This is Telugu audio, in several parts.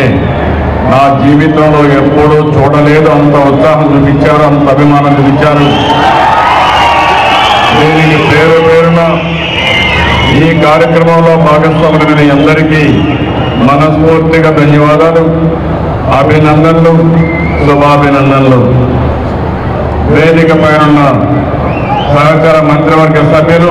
నా జీవితంలో ఎప్పుడూ చూడలేదు అంత ఉత్సాహం చూపించారు అంత అభిమానం చూపించారు దీనికి పేరు పేరున ఈ కార్యక్రమంలో భాగస్వాములైన మీ అందరికీ మనస్ఫూర్తిగా ధన్యవాదాలు అభినందనలు శుభాభినందనలు వేదిక పైన సహకార మంత్రివర్గ సభ్యులు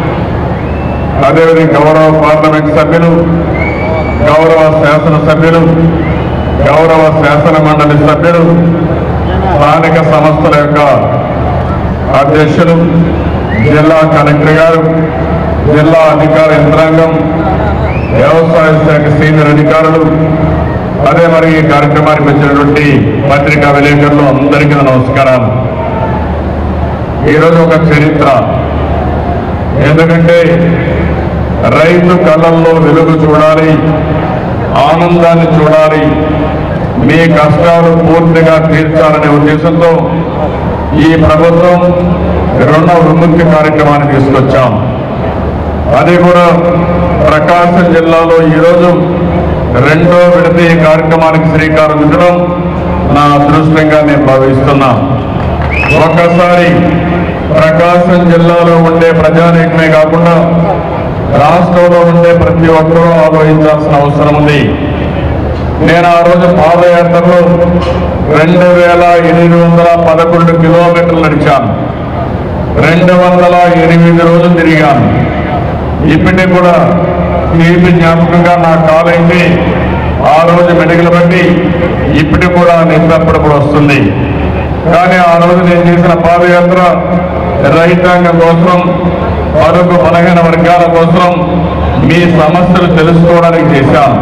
అదేవిధంగా గౌరవ పార్లమెంట్ సభ్యులు గౌరవ శాసన సభ్యులు గౌరవ శాసన మండలి సభ్యులు స్థానిక సంస్థల యొక్క అధ్యక్షులు జిల్లా కలెక్టర్ గారు జిల్లా అధికార యంత్రాంగం వ్యవసాయ శాఖ సీనియర్ అధికారులు అదే మరి ఈ కార్యక్రమానికి వచ్చినటువంటి పత్రికా విలేకరులు అందరికీ నా నమస్కారాలు ఈరోజు ఒక చరిత్ర ఎందుకంటే రైతు కళ్ళల్లో వెలుగు చూడాలి ఆనందాన్ని చూడాలి మీ కష్టాలు పూర్తిగా తీర్చాలనే ఉద్దేశంతో ఈ ప్రభుత్వం రుణ విముక్తి కార్యక్రమాన్ని తీసుకొచ్చాం అది కూడా ప్రకాశం జిల్లాలో ఈరోజు రెండో విడత ఈ కార్యక్రమానికి శ్రీకారం చుట్టడం నా అదృష్టంగా నేను భావిస్తున్నా ఒక్కసారి ప్రకాశం జిల్లాలో ఉండే ప్రజానీకమే కాకుండా రాష్ట్రంలో ఉండే ప్రతి ఒక్కరూ ఆలోచించాల్సిన అవసరం ఉంది నేను ఆ రోజు పాదయాత్రలో రెండు వేల ఎనిమిది వందల పదకొండు కిలోమీటర్లు నడిచాను రెండు వందల ఎనిమిది రోజులు తిరిగాను ఇప్పటికి కూడా తీపి జ్ఞాపకంగా నా కాలైతే ఆ రోజు మెడికల్ బట్టి ఇప్పటికి కూడా నిన్నప్పుడప్పుడు వస్తుంది కానీ ఆ రోజు నేను చేసిన పాదయాత్ర రైతాంగం కోసం పరుగు బలహీన వర్గాల కోసం మీ సమస్యలు తెలుసుకోవడానికి చేశాను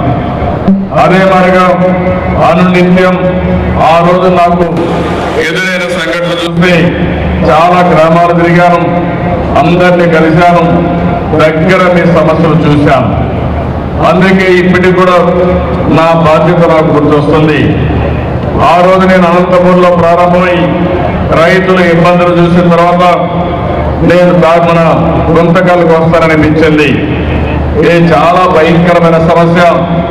అదే మరిగా అనునిత్యం ఆ రోజు నాకు ఎదురైన సంఘటనలు చూస్తే చాలా గ్రామాలు తిరిగాను అందరినీ కలిశాను దగ్గర మీ సమస్యలు చూశాను అందుకే ఇప్పటికి కూడా నా బాధ్యత నాకు గుర్తొస్తుంది ఆ రోజు నేను అనంతపూర్లో ప్రారంభమై రైతుల ఇబ్బందులు చూసిన తర్వాత నేను దా- మన గుంతకాలకు వస్తాననిపించింది ఇది చాలా భయంకరమైన సమస్య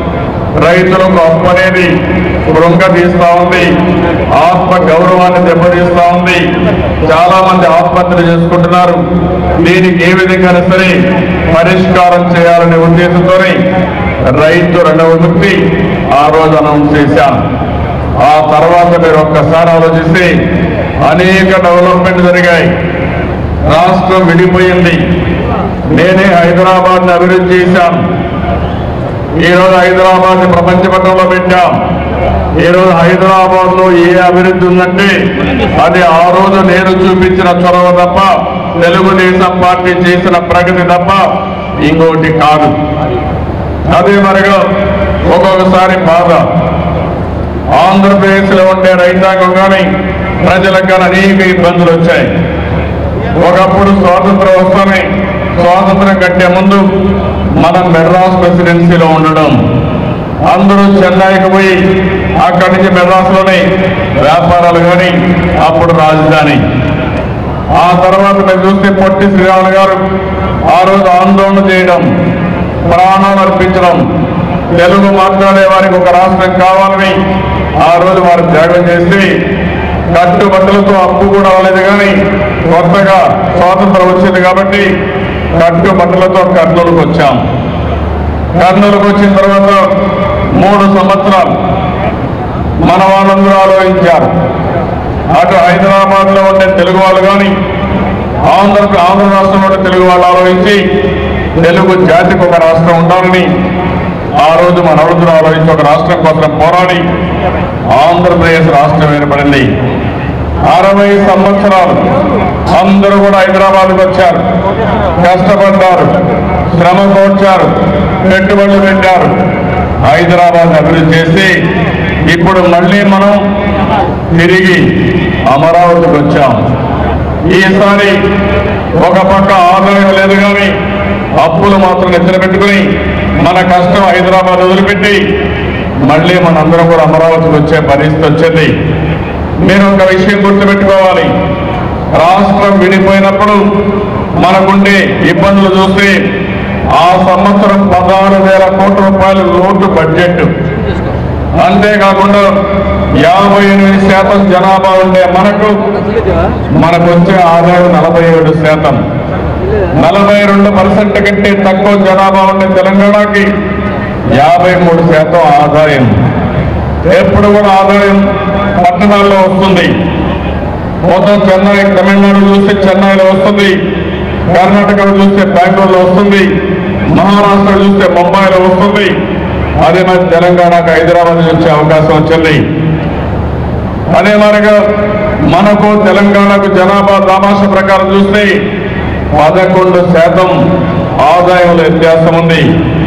రైతులకు అప్పు అనేది కృంగ తీస్తా ఉంది ఆత్మ గౌరవాన్ని దెబ్బతీస్తా ఉంది చాలా మంది ఆత్మహత్యలు చేసుకుంటున్నారు దీనికి ఏ విధంగా సరే పరిష్కారం చేయాలనే ఉద్దేశంతోనే రైతు రెండవ విముక్తి ఆ రోజు అనౌన్స్ చేశాను ఆ తర్వాత మీరు ఒక్కసారి ఆలోచిస్తే అనేక డెవలప్మెంట్ జరిగాయి రాష్ట్రం విడిపోయింది నేనే హైదరాబాద్ అభివృద్ధి చేశాను ఈ రోజు హైదరాబాద్ ప్రపంచ పట్టణంలో పెట్టాం ఈ రోజు హైదరాబాద్ లో ఏ అభివృద్ధి ఉందంటే అది ఆ రోజు నేను చూపించిన చొరవ తప్ప తెలుగుదేశం పార్టీ చేసిన ప్రగతి తప్ప ఇంకోటి కాదు అదే మరిగా ఒక్కొక్కసారి బాధ ఆంధ్రప్రదేశ్ లో ఉండే రైతాంగం కానీ ప్రజలకు కానీ అనేక ఇబ్బందులు వచ్చాయి ఒకప్పుడు స్వాతంత్రం వస్తానే స్వాతంత్రం కట్టే ముందు మనం మెడ్రాస్ ప్రెసిడెన్సీలో ఉండడం అందరూ చెన్నైకి పోయి అక్కడి నుంచి మెడ్రాస్లోనే వ్యాపారాలు కానీ అప్పుడు రాజధాని ఆ తర్వాత మీరు చూస్తే పొట్టి శ్రీరాములు గారు ఆ రోజు ఆందోళన చేయడం ప్రాణాలు అర్పించడం తెలుగు మాట్లాడే వారికి ఒక రాష్ట్రం కావాలని ఆ రోజు వారు త్యాగం చేసి కట్టుబట్టలతో అప్పు కూడా అవ్వలేదు కానీ కొత్తగా స్వాతంత్రం వచ్చింది కాబట్టి కట్టుబట్టలతో కర్నూలుకు వచ్చాం కర్నూలుకు వచ్చిన తర్వాత మూడు సంవత్సరాలు మన వాళ్ళందరూ ఆలోచించారు అటు హైదరాబాద్ లో ఉండే తెలుగు వాళ్ళు కానీ ఆంధ్ర ఆంధ్ర రాష్ట్రంలో ఉండే తెలుగు వాళ్ళు ఆలోచించి తెలుగు జాతికి ఒక రాష్ట్రం ఉండాలని ఆ రోజు మన వాళ్ళందరూ ఆలోచించి ఒక రాష్ట్రం కోసం పోరాడి ఆంధ్రప్రదేశ్ రాష్ట్రం ఏర్పడింది అరవై సంవత్సరాలు అందరూ కూడా హైదరాబాద్కి వచ్చారు కష్టపడ్డారు శ్రమ కోర్చారు పెట్టుబడులు పెట్టారు హైదరాబాద్ అభివృద్ధి చేసి ఇప్పుడు మళ్ళీ మనం తిరిగి అమరావతికి వచ్చాం ఈసారి ఒక పక్క ఆదాయం లేదు కానీ అప్పులు మాత్రం నెత్తిన పెట్టుకుని మన కష్టం హైదరాబాద్ వదిలిపెట్టి మళ్ళీ మనందరం కూడా అమరావతికి వచ్చే పరిస్థితి వచ్చింది నేను ఒక విషయం గుర్తుపెట్టుకోవాలి రాష్ట్రం విడిపోయినప్పుడు మనకుండే ఇబ్బందులు చూస్తే ఆ సంవత్సరం పదహారు వేల కోట్ల రూపాయలు లోటు బడ్జెట్ అంతేకాకుండా యాభై ఎనిమిది శాతం జనాభా ఉండే మనకు మనకు వచ్చే ఆదాయం నలభై ఏడు శాతం నలభై రెండు పర్సెంట్ కంటే తక్కువ జనాభా ఉండే తెలంగాణకి యాభై మూడు శాతం ఆదాయం ఎప్పుడు కూడా ఆదాయం పట్టణాల్లో వస్తుంది మొత్తం చెన్నై తమిళనాడు చూస్తే చెన్నైలో వస్తుంది కర్ణాటకలో చూస్తే బెంగళూరులో వస్తుంది మహారాష్ట్ర చూస్తే ముంబైలో వస్తుంది అదే మరి తెలంగాణకు హైదరాబాద్ వచ్చే అవకాశం వచ్చింది అదే మరిగా మనకు తెలంగాణకు జనాభా దామాష ప్రకారం చూస్తే పదకొండు శాతం ఆదాయంలో వ్యత్యాసం ఉంది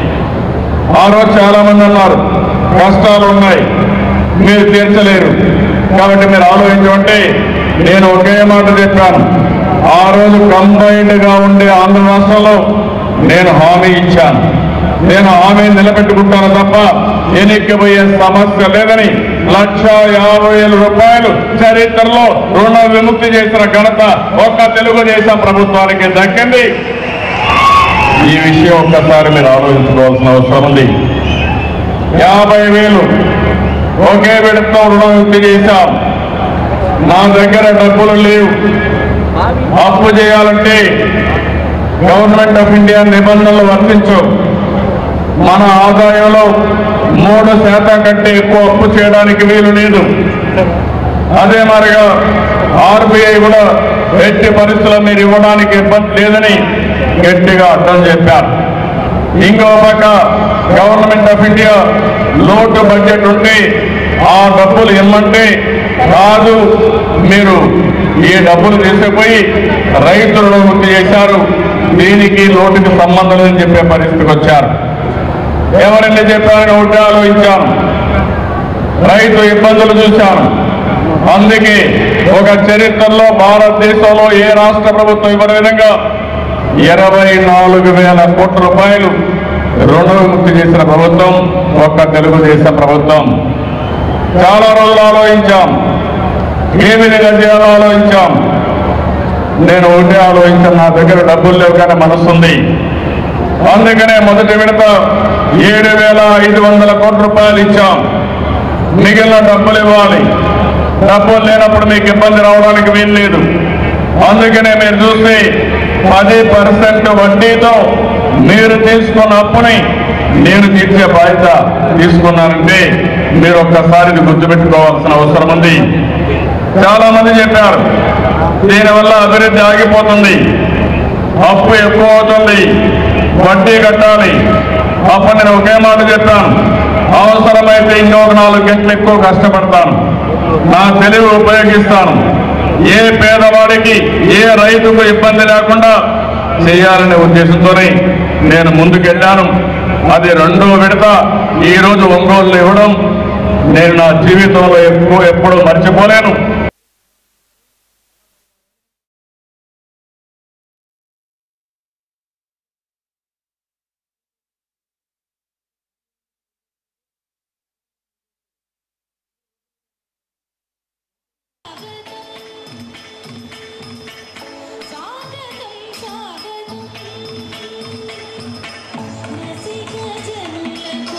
ఆ రోజు చాలా మంది అన్నారు కష్టాలు ఉన్నాయి మీరు తీర్చలేరు కాబట్టి మీరు ఆలోచించమంటే నేను ఒకే మాట చెప్పాను ఆ రోజు కంబైన్డ్ గా ఉండే ఆంధ్ర రాష్ట్రంలో నేను హామీ ఇచ్చాను నేను హామీ నిలబెట్టుకుంటాను తప్ప ఎన్నికపోయే సమస్య లేదని లక్ష యాభై వేల రూపాయలు చరిత్రలో రుణ విముక్తి చేసిన ఘనత ఒక్క తెలుగుదేశం ప్రభుత్వానికి దక్కింది ఈ విషయం ఒక్కసారి మీరు ఆలోచించుకోవాల్సిన అవసరం ఉంది యాభై వేలు ఒకే విడతలో రుణ విముక్తి చేశాం నా దగ్గర డబ్బులు లేవు అప్పు చేయాలంటే గవర్నమెంట్ ఆఫ్ ఇండియా నిబంధనలు వర్తించు మన ఆదాయంలో మూడు శాతం కంటే ఎక్కువ అప్పు చేయడానికి వీలు లేదు అదే మరిగా ఆర్బీఐ కూడా ఎట్టి పరిస్థితుల్లో మీరు ఇవ్వడానికి ఇబ్బంది లేదని గట్టిగా అర్థం చెప్పారు ఇంకో పక్క గవర్నమెంట్ ఆఫ్ ఇండియా లోటు బడ్జెట్ ఉంటే ఆ డబ్బులు ఇమ్మంటే కాదు మీరు ఈ డబ్బులు తీసుకుపోయి రైతులను వృద్ధి చేశారు దీనికి లోటుకి సంబంధం లేదని చెప్పే పరిస్థితికి వచ్చారు ఎవరైనా చెప్పారని ఒకటి ఆలోచించాను రైతు ఇబ్బందులు చూశాను అందుకే ఒక చరిత్రలో భారతదేశంలో ఏ రాష్ట్ర ప్రభుత్వం ఇవ్వని విధంగా ఇరవై నాలుగు వేల కోట్ల రూపాయలు రుణ విముక్తి చేసిన ప్రభుత్వం ఒక్క తెలుగుదేశం ప్రభుత్వం చాలా రోజులు ఆలోచించాం ఏ విధంగా చేయాలో ఆలోచించాం నేను ఒకటే ఆలోచించాను నా దగ్గర డబ్బులు లేవు కానీ మనసుంది అందుకనే మొదటి విడత ఏడు వేల ఐదు వందల కోట్ల రూపాయలు ఇచ్చాం మిగిలిన డబ్బులు ఇవ్వాలి డబ్బులు లేనప్పుడు మీకు ఇబ్బంది రావడానికి వీలు లేదు అందుకనే మీరు చూస్తే పది పర్సెంట్ వడ్డీతో మీరు తీసుకున్న అప్పుని నేను తీర్చే బాధ్యత తీసుకున్నానంటే మీరు ఒక్కసారి ఇది గుర్తుపెట్టుకోవాల్సిన అవసరం ఉంది చాలా మంది చెప్పారు దీనివల్ల అభివృద్ధి ఆగిపోతుంది అప్పు ఎక్కువ అవుతుంది వడ్డీ కట్టాలి అప్పుడు నేను ఒకే మాట చెప్పాను అవసరమైతే ఇంకొక నాలుగు గంటలు ఎక్కువ కష్టపడతాను నా తెలివి ఉపయోగిస్తాను ఏ పేదవాడికి ఏ రైతుకు ఇబ్బంది లేకుండా చేయాలనే ఉద్దేశంతోనే నేను ముందుకెళ్ళాను అది రెండో విడత ఈ రోజు ఒంగోలు ఇవ్వడం నేను నా జీవితంలో ఎక్కువ ఎప్పుడూ మర్చిపోలేను స్వాగతం స్వాగతం రసిక జనులకు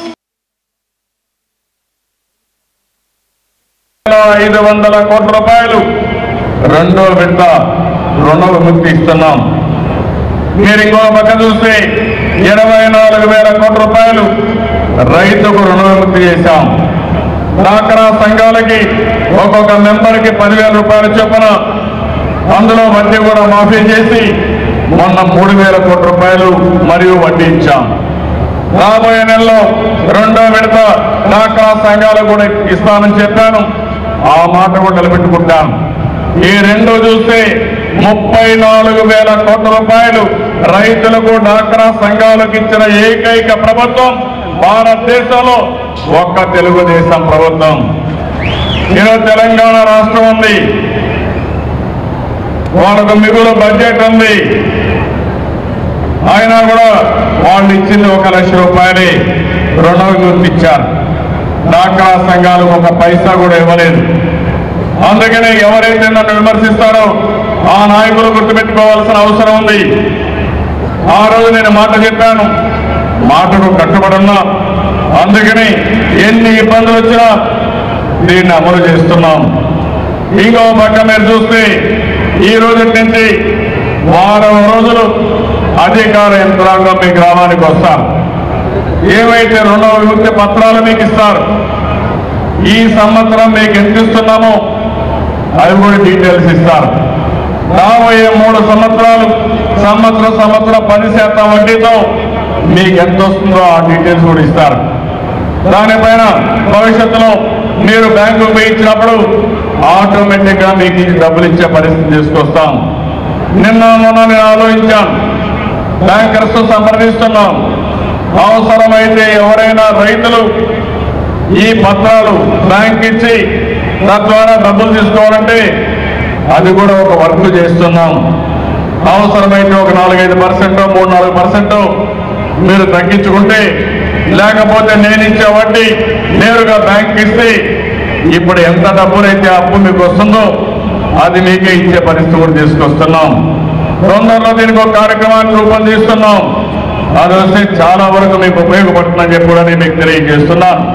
ఐదు వందల కోట్ల రూపాయలు రెండో విడత రుణ విముక్తి ఇస్తున్నాం మీరు ఇంకో పక్క చూస్తే ఇరవై నాలుగు వేల కోట్ల రూపాయలు రైతుకు రుణ విముక్తి చేశాం డాక్రా సంఘాలకి ఒక్కొక్క మెంబర్కి పదివేల రూపాయలు చొప్పున అందులో వడ్డీ కూడా మాఫీ చేసి మొన్న మూడు వేల కోట్ల రూపాయలు మరియు వడ్డీ ఇచ్చాం రాబోయే నెలలో రెండో విడత డాక్రా సంఘాలు కూడా ఇస్తానని చెప్పాను ఆ మాట కూడా నిలబెట్టుకుంటాను ఈ రెండు చూస్తే ముప్పై నాలుగు వేల కోట్ల రూపాయలు రైతులకు డాక్రా సంఘాలకు ఇచ్చిన ఏకైక ప్రభుత్వం భారతదేశంలో ఒక్క తెలుగుదేశం ప్రభుత్వం ఈరోజు తెలంగాణ రాష్ట్రం ఉంది వాళ్ళకు మిగులు బడ్జెట్ ఉంది అయినా కూడా వాళ్ళు ఇచ్చింది ఒక లక్ష రూపాయలే రుణ విముక్తి ఇచ్చారు డాక్రా సంఘాలకు ఒక పైసా కూడా ఇవ్వలేదు అందుకనే ఎవరైతే నన్ను విమర్శిస్తారో ఆ నాయకులు గుర్తుపెట్టుకోవాల్సిన అవసరం ఉంది ఆ రోజు నేను మాట చెప్పాను మాటకు కట్టుబడున్నా అందుకని ఎన్ని ఇబ్బందులు వచ్చినా దీన్ని అమలు చేస్తున్నాం ఇంకో పక్క మీరు చూస్తే ఈ రోజు నుంచి వారం రోజులు అధికార యంత్రాంగం మీ గ్రామానికి వస్తారు ఏవైతే రెండవ విముక్తి పత్రాలు మీకు ఇస్తారు ఈ సంవత్సరం మీకు ఎంత ఇస్తున్నామో అవి కూడా డీటెయిల్స్ ఇస్తారు రాబోయే మూడు సంవత్సరాలు సంవత్సరం సంవత్సరం పది శాతం వడ్డీతో మీకు ఎంత వస్తుందో ఆ డీటెయిల్స్ కూడా ఇస్తారు దానిపైన భవిష్యత్తులో మీరు బ్యాంకు పోయి ఇచ్చినప్పుడు ఆటోమేటిక్ గా మీకు ఈ డబ్బులు ఇచ్చే పరిస్థితి తీసుకొస్తాం నిన్న మొన్న నేను ఆలోచించాను బ్యాంకర్స్ సంప్రదిస్తున్నాం అవసరమైతే ఎవరైనా రైతులు ఈ పత్రాలు బ్యాంక్ ఇచ్చి తద్వారా డబ్బులు తీసుకోవాలంటే అది కూడా ఒక వర్క్ చేస్తున్నాం అవసరమైతే ఒక నాలుగైదు పర్సెంట్ మూడు నాలుగు పర్సెంట్ మీరు తగ్గించుకుంటే లేకపోతే నేను ఇచ్చే వడ్డీ నేరుగా బ్యాంక్ ఇస్తే ఇప్పుడు ఎంత డబ్బులైతే అప్పు మీకు వస్తుందో అది మీకే ఇచ్చే పరిస్థితి కూడా తీసుకొస్తున్నాం తొందరలో దీనికి ఒక కార్యక్రమాన్ని రూపొందిస్తున్నాం అది వస్తే చాలా వరకు మీకు ఉపయోగపడుతుందని చెప్పి కూడా నేను మీకు తెలియజేస్తున్నాను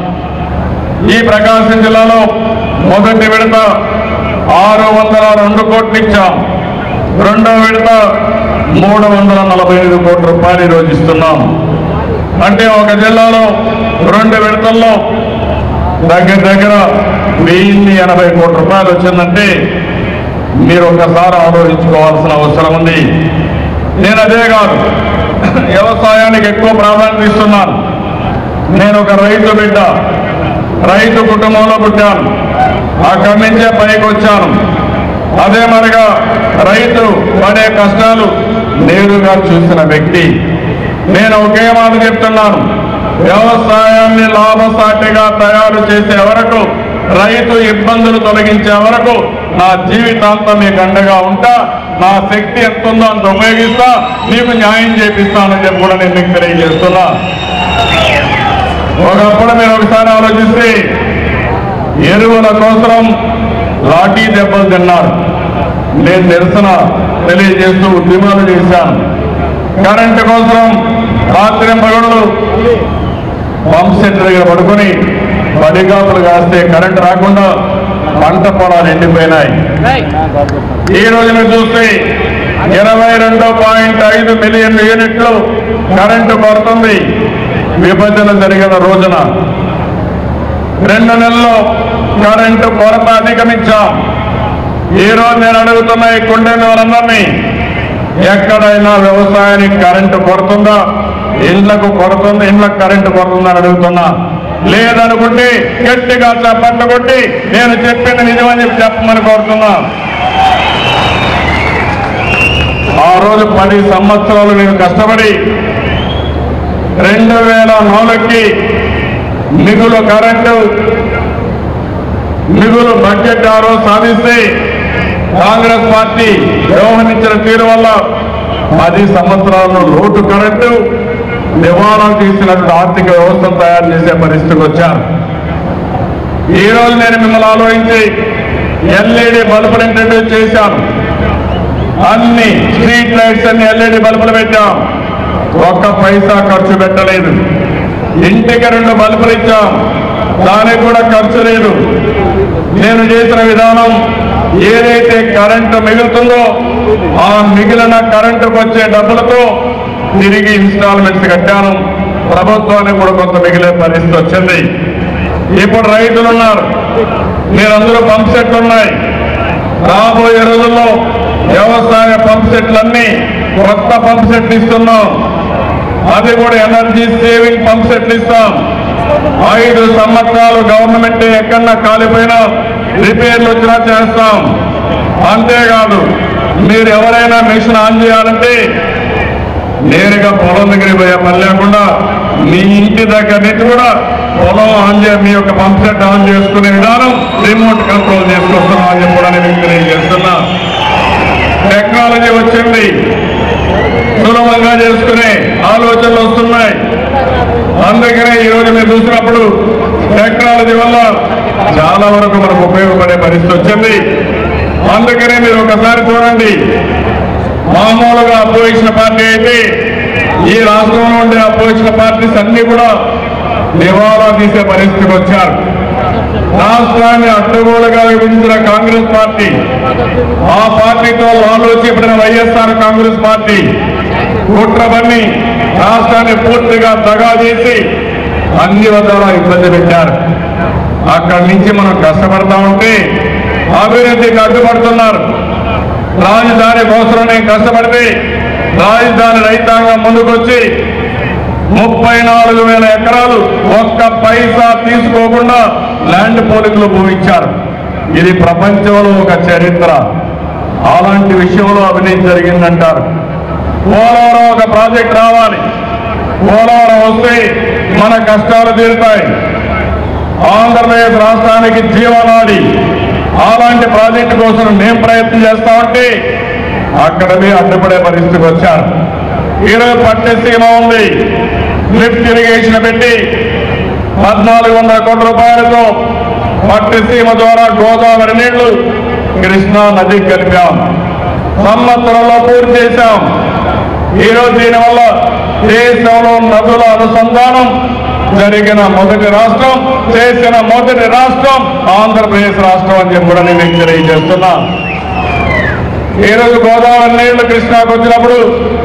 ఈ ప్రకాశం జిల్లాలో మొదటి విడత ఆరు వందల రెండు కోట్లు ఇచ్చాం రెండో విడత మూడు వందల నలభై ఐదు కోట్ల రూపాయలు ఈరోజు ఇస్తున్నాం అంటే ఒక జిల్లాలో రెండు విడతల్లో దగ్గర దగ్గర వెయ్యి ఎనభై కోట్ల రూపాయలు వచ్చిందంటే మీరు ఒకసారి ఆలోచించుకోవాల్సిన అవసరం ఉంది నేను అదే కాదు వ్యవసాయానికి ఎక్కువ ప్రాధాన్యత ఇస్తున్నాను నేను ఒక రైతు బిడ్డ రైతు కుటుంబంలో పుట్టాను అక్కడి నుంచే పైకి వచ్చాను అదే మరిగా రైతు పడే కష్టాలు నేరుగా చూసిన వ్యక్తి నేను ఒకే మాట చెప్తున్నాను వ్యవసాయాన్ని లాభసాటిగా తయారు చేసే వరకు రైతు ఇబ్బందులు తొలగించే వరకు నా జీవితాంతం మీకు అండగా ఉంటా నా శక్తి ఎంత ఉందో అంత ఉపయోగిస్తా మీకు న్యాయం చేపిస్తానని చెప్పి కూడా నేను మీకు తెలియజేస్తున్నా ఒకప్పుడు మీరు ఒకసారి ఆలోచిస్తే ఎరువుల కోసం లాఠీ దెబ్బలు తిన్నారు నేను నిరసన తెలియజేస్తూ ఉద్యమాలు చేశాను కరెంటు కోసం రాత్రి పగళ్ళు పంప్ సెట్ దగ్గర పడుకొని పడిగాపులు కాస్తే కరెంటు రాకుండా పంట పొలాలు ఎండిపోయినాయి ఈ రోజు మీరు చూస్తే ఇరవై రెండు పాయింట్ ఐదు మిలియన్ యూనిట్లు కరెంటు కొడుతుంది విభజన జరిగిన రోజున రెండు నెలల్లో కరెంటు కొరత అధిగమించాం ఈ రోజు నేను అడుగుతున్న ఈ కుండెని వారందరినీ ఎక్కడైనా వ్యవసాయానికి కరెంటు కొడుతుందా ఇళ్లకు కొడుతుంది ఇళ్లకు కరెంటు కొడుతుందని అడుగుతున్నా లేదనుకుంటే గట్టిగా చప్పట్లు కొట్టి నేను చెప్పింది నిజమని చెప్పి చెప్పమని కోరుతున్నా ఆ రోజు పది సంవత్సరాలు నేను కష్టపడి రెండు వేల నాలుగుకి మిగులు కరెంటు మిగులు బడ్జెట్ ఆ రోజు సాధిస్తే కాంగ్రెస్ పార్టీ వ్యవహరించిన తీరు వల్ల పది సంవత్సరాల్లో లోటు కరెంటు నివారణ తీసినటువంటి ఆర్థిక వ్యవస్థను తయారు చేసే పరిస్థితికి వచ్చారు ఈ రోజు నేను మిమ్మల్ని ఆలోచించి ఎల్ఈడి బల్బులు ఇంట్రడ్యూస్ చేశాను అన్ని స్ట్రీట్ లైట్స్ అన్ని ఎల్ఈడి బల్బులు పెట్టాం ఒక్క పైసా ఖర్చు పెట్టలేదు ఇంటికి రెండు బల్బులు ఇచ్చాం దానికి కూడా ఖర్చు లేదు నేను చేసిన విధానం ఏదైతే కరెంటు మిగులుతుందో ఆ మిగిలిన కరెంటుకు వచ్చే డబ్బులతో తిరిగి ఇన్స్టాల్మెంట్స్ కట్టాను ప్రభుత్వానికి కూడా కొంత మిగిలే పరిస్థితి వచ్చింది ఇప్పుడు రైతులు ఉన్నారు మీరందరూ పంప్ సెట్లు ఉన్నాయి రాబోయే రోజుల్లో వ్యవసాయ పంప్ సెట్లన్నీ కొత్త పంప్ సెట్లు ఇస్తున్నాం అది కూడా ఎనర్జీ సేవింగ్ పంప్ సెట్లు ఇస్తాం ఐదు సంవత్సరాలు గవర్నమెంట్ ఎక్కడన్నా కాలిపోయినా రిపేర్లు వచ్చినా చేస్తాం అంతేకాదు మీరు ఎవరైనా మిషన్ ఆన్ చేయాలంటే నేరుగా పొలం దగ్గరికి పోయే పని లేకుండా మీ ఇంటి దగ్గర నుంచి కూడా పొలం ఆన్ చే మీ యొక్క పంప్ సెట్ ఆన్ చేసుకునే విధానం రిమోట్ కంట్రోల్ చేసుకొస్తున్నాం అని చెప్పి కూడా నేను మీకు తెలియజేస్తున్నా టెక్నాలజీ వచ్చింది సులభంగా చేసుకునే ఆలోచనలు వస్తున్నాయి అందుకనే ఈ రోజు మీరు చూసినప్పుడు టెక్నాలజీ వల్ల చాలా వరకు మనకు ఉపయోగపడే పరిస్థితి వచ్చింది అందుకనే మీరు ఒకసారి చూడండి మామూలుగా అపోజిషన్ పార్టీ అయితే ఈ రాష్ట్రంలో ఉండే అపోజిషన్ పార్టీస్ అన్ని కూడా దివాలా తీసే పరిస్థితికి వచ్చారు రాష్ట్రాన్ని అడ్డగోలుగా విభజించిన కాంగ్రెస్ పార్టీ ఆ పార్టీతో ఆలోచించిన వైఎస్ఆర్ కాంగ్రెస్ పార్టీ కుట్రబన్ని రాష్ట్రాన్ని పూర్తిగా దగా చేసి అన్ని విధాలా ఇబ్బంది పెట్టారు అక్కడి నుంచి మనం కష్టపడతా ఉంటే అభివృద్ధికి అడ్డుపడుతున్నారు రాజధాని కోసం నేను కష్టపడితే రాజధాని రైతాంగం ముందుకొచ్చి ముప్పై నాలుగు వేల ఎకరాలు ఒక్క పైసా తీసుకోకుండా ల్యాండ్ పోలికలు భూమించారు ఇది ప్రపంచంలో ఒక చరిత్ర అలాంటి విషయంలో అవినీతి జరిగిందంటారు పోలవరం ఒక ప్రాజెక్ట్ రావాలి పోలవరం వస్తే మన కష్టాలు తీరుతాయి ఆంధ్రప్రదేశ్ రాష్ట్రానికి జీవనాడి అలాంటి ప్రాజెక్టు కోసం మేము ప్రయత్నం చేస్తా ఉంటే అక్కడనే అడ్డుపడే పరిస్థితికి వచ్చారు ఈరోజు పట్టసీమ ఉంది లిఫ్ట్ ఇరిగేషన్ పెట్టి పద్నాలుగు వందల కోట్ల రూపాయలతో పట్టసీమ ద్వారా గోదావరి నీళ్లు కృష్ణా నదికి కలిపాం సంవత్సరంలో పూర్తి చేశాం ఈరోజు దీనివల్ల దేశంలో నదుల అనుసంధానం జరిగిన మొదటి రాష్ట్రం చేసిన మొదటి రాష్ట్రం ఆంధ్రప్రదేశ్ రాష్ట్రం అని చెప్పి కూడా నేను మీకు తెలియజేస్తున్నా ఈరోజు గోదావరి నీళ్లు కృష్ణాకు వచ్చినప్పుడు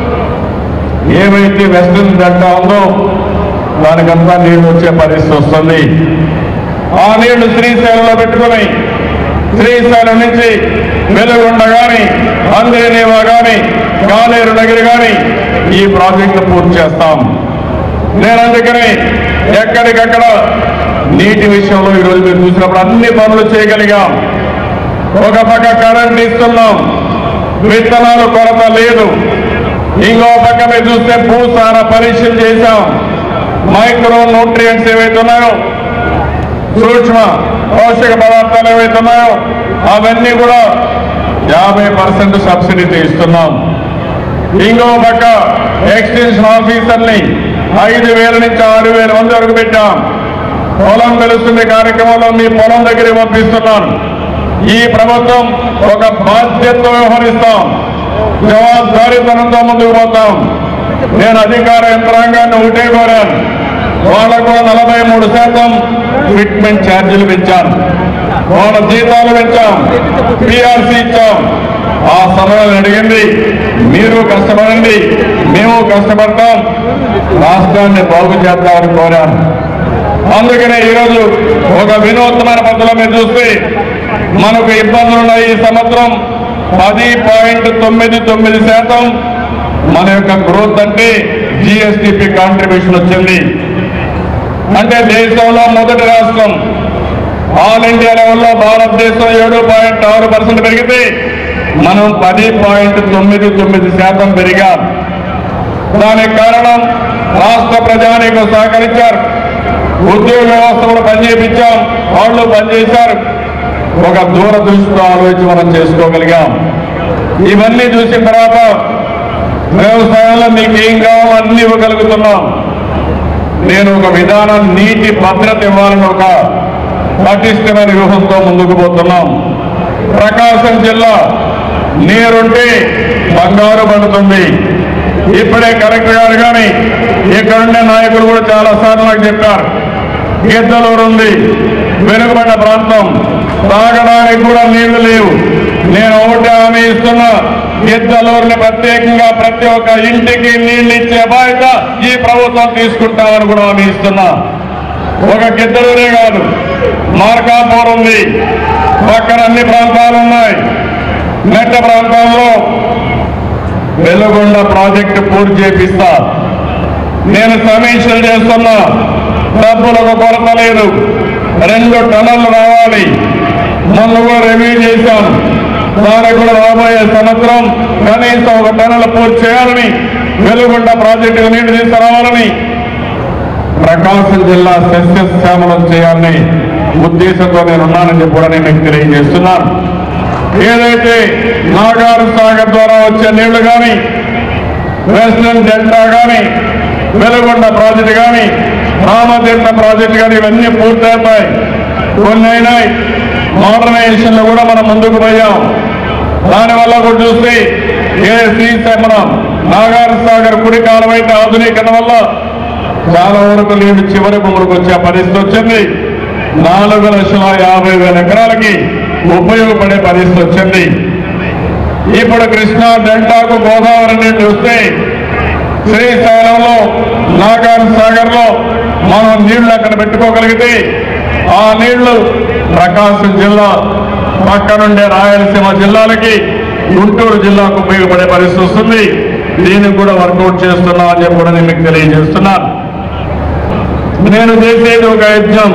ఏమైతే వెస్టర్న్ డెల్టా ఉందో దానికంతా నీళ్లు వచ్చే పరిస్థితి వస్తుంది ఆ నీళ్లు శ్రీశైలంలో పెట్టుకుని శ్రీశైలం నుంచి వెలుగొండ గాని అంద్రేనేవా గాని గాలేరు నగిరి గాని ఈ ప్రాజెక్టు పూర్తి చేస్తాం నేను అందుకని ఎక్కడికక్కడ నీటి విషయంలో ఈరోజు మీరు చూసినప్పుడు అన్ని పనులు చేయగలిగాం ఒక పక్క కరెంట్ ఇస్తున్నాం విత్తనాలు కొరత లేదు ఇంకో పక్క మీరు చూస్తే భూసార పరీక్షలు చేశాం మైక్రో న్యూట్రియంట్స్ ఏవైతే ఉన్నాయో సూక్ష్మ పోషక పదార్థాలు ఏవైతే ఉన్నాయో అవన్నీ కూడా యాభై పర్సెంట్ సబ్సిడీతో ఇస్తున్నాం ఇంకో పక్క ఎక్స్టెన్షన్ ఆఫీసర్ని ఐదు వేల నుంచి ఆరు వేల మంది వరకు పెట్టాం పొలం తెలుస్తుంది కార్యక్రమంలో మీ పొలం దగ్గరికి పంపిస్తున్నాను ఈ ప్రభుత్వం ఒక బాధ్యతతో వ్యవహరిస్తాం జవాబారితనంతో ముందుకు పోతాం నేను అధికార యంత్రాంగాన్ని ఒకటే కోరాను వాళ్ళకు కూడా నలభై మూడు శాతం ఫిట్మెంట్ ఛార్జీలు పెంచాను వాళ్ళ జీతాలు పెంచాం పిఆర్సీ ఇచ్చాం ఆ సమయంలో అడిగింది మీరు కష్టపడండి మేము కష్టపడతాం రాష్ట్రాన్ని బాగు చేద్దామని కోరాను అందుకనే ఈరోజు ఒక వినూత్నమైన పద్ధతిలో మీరు చూస్తే మనకు ఇబ్బందులు ఉన్నాయి ఈ సంవత్సరం పది పాయింట్ తొమ్మిది తొమ్మిది శాతం మన యొక్క గ్రోత్ అంటే జిఎస్టిపి కాంట్రిబ్యూషన్ వచ్చింది అంటే దేశంలో మొదటి రాష్ట్రం ఆల్ ఇండియా లెవెల్లో భారతదేశం ఏడు పాయింట్ ఆరు పర్సెంట్ పెరిగితే మనం పది పాయింట్ తొమ్మిది తొమ్మిది శాతం పెరిగాం దానికి కారణం రాష్ట్ర ప్రజానికి సహకరించారు ఉద్యోగ వ్యవస్థ కూడా పనిచేయించాం వాళ్ళు పనిచేశారు ఒక దూరదృష్టితో ఆలోచించి మనం చేసుకోగలిగాం ఇవన్నీ చూసిన తర్వాత వ్యవసాయంలో మీకు ఏం కావాలో అన్ని ఇవ్వగలుగుతున్నాం నేను ఒక విధానం నీటి భద్రత ఇవ్వాలని ఒక పటిష్టమైన వ్యూహంతో ముందుకు పోతున్నాం ప్రకాశం జిల్లా నీరుంటే బంగారు పడుతుంది ఇప్పుడే కలెక్టర్ గారు కానీ ఇక్కడుండే నాయకులు కూడా చాలా సార్లు నాకు చెప్పారు గిద్దలూరు ఉంది వెనుకబడిన ప్రాంతం తాగడానికి కూడా నీళ్లు లేవు నేను ఒకటి హామీ ఇస్తున్నా గిద్దలూరుని ప్రత్యేకంగా ప్రతి ఒక్క ఇంటికి నీళ్లు ఇచ్చే బాధ్యత ఈ ప్రభుత్వం తీసుకుంటామని కూడా హామీ ఇస్తున్నా ఒక గిద్దలూరే కాదు మార్కాపూర్ ఉంది పక్కన అన్ని ప్రాంతాలు ఉన్నాయి మెట్ట ప్రాంతాల్లో వెలుగొండ ప్రాజెక్టు పూర్తి చేపిస్తా నేను సమీక్షలు చేస్తున్నా డబ్బులకు కొరత లేదు రెండు టన్నులు రావాలి మొన్న కూడా రివ్యూ చేశాం దానికి కూడా రాబోయే సంవత్సరం కనీసం ఒక టన్నులు పూర్తి చేయాలని వెలుగొండ ప్రాజెక్టుకు నీళ్లు తీసుకురావాలని ప్రకాశం జిల్లా సస్యశ్యామలం చేయాలని ఉద్దేశంతో నేను ఉన్నానని చెప్పి కూడా నేను మీకు తెలియజేస్తున్నాను ఏదైతే నాగార్ సాగర్ ద్వారా వచ్చే నీళ్లు కానీ వెస్టర్న్ డెల్టా కానీ వెలుగొండ ప్రాజెక్టు కానీ రామతీర్థ ప్రాజెక్టు కానీ ఇవన్నీ పూర్తయిపోయి కొన్ని అయినాయి మోడర్నైజేషన్ లో కూడా మనం ముందుకు పోయాం దానివల్ల కూడా చూస్తే ఏ శ్రీశైలం నాగార్ సాగర్ కుడి కాలం అయితే ఆధునీకరణ వల్ల చాలా వరకు నీళ్లు చివరి భూములకు వచ్చే పరిస్థితి వచ్చింది నాలుగు లక్షల యాభై వేల ఎకరాలకి ఉపయోగపడే పరిస్థితి వచ్చింది ఇప్పుడు కృష్ణా డెల్టాకు గోదావరి నీళ్లు వస్తే శ్రీశైలంలో నాగార్ సాగర్ లో మనం నీళ్లు అక్కడ పెట్టుకోగలిగితే ఆ నీళ్లు ప్రకాశం జిల్లా పక్కనుండే రాయలసీమ జిల్లాలకి గుంటూరు జిల్లాకు ఉపయోగపడే పరిస్థితి వస్తుంది దీనికి కూడా వర్కౌట్ చేస్తున్నాం అని చెప్పి కూడా నేను మీకు తెలియజేస్తున్నాను నేను చేసేది ఒక యజ్ఞం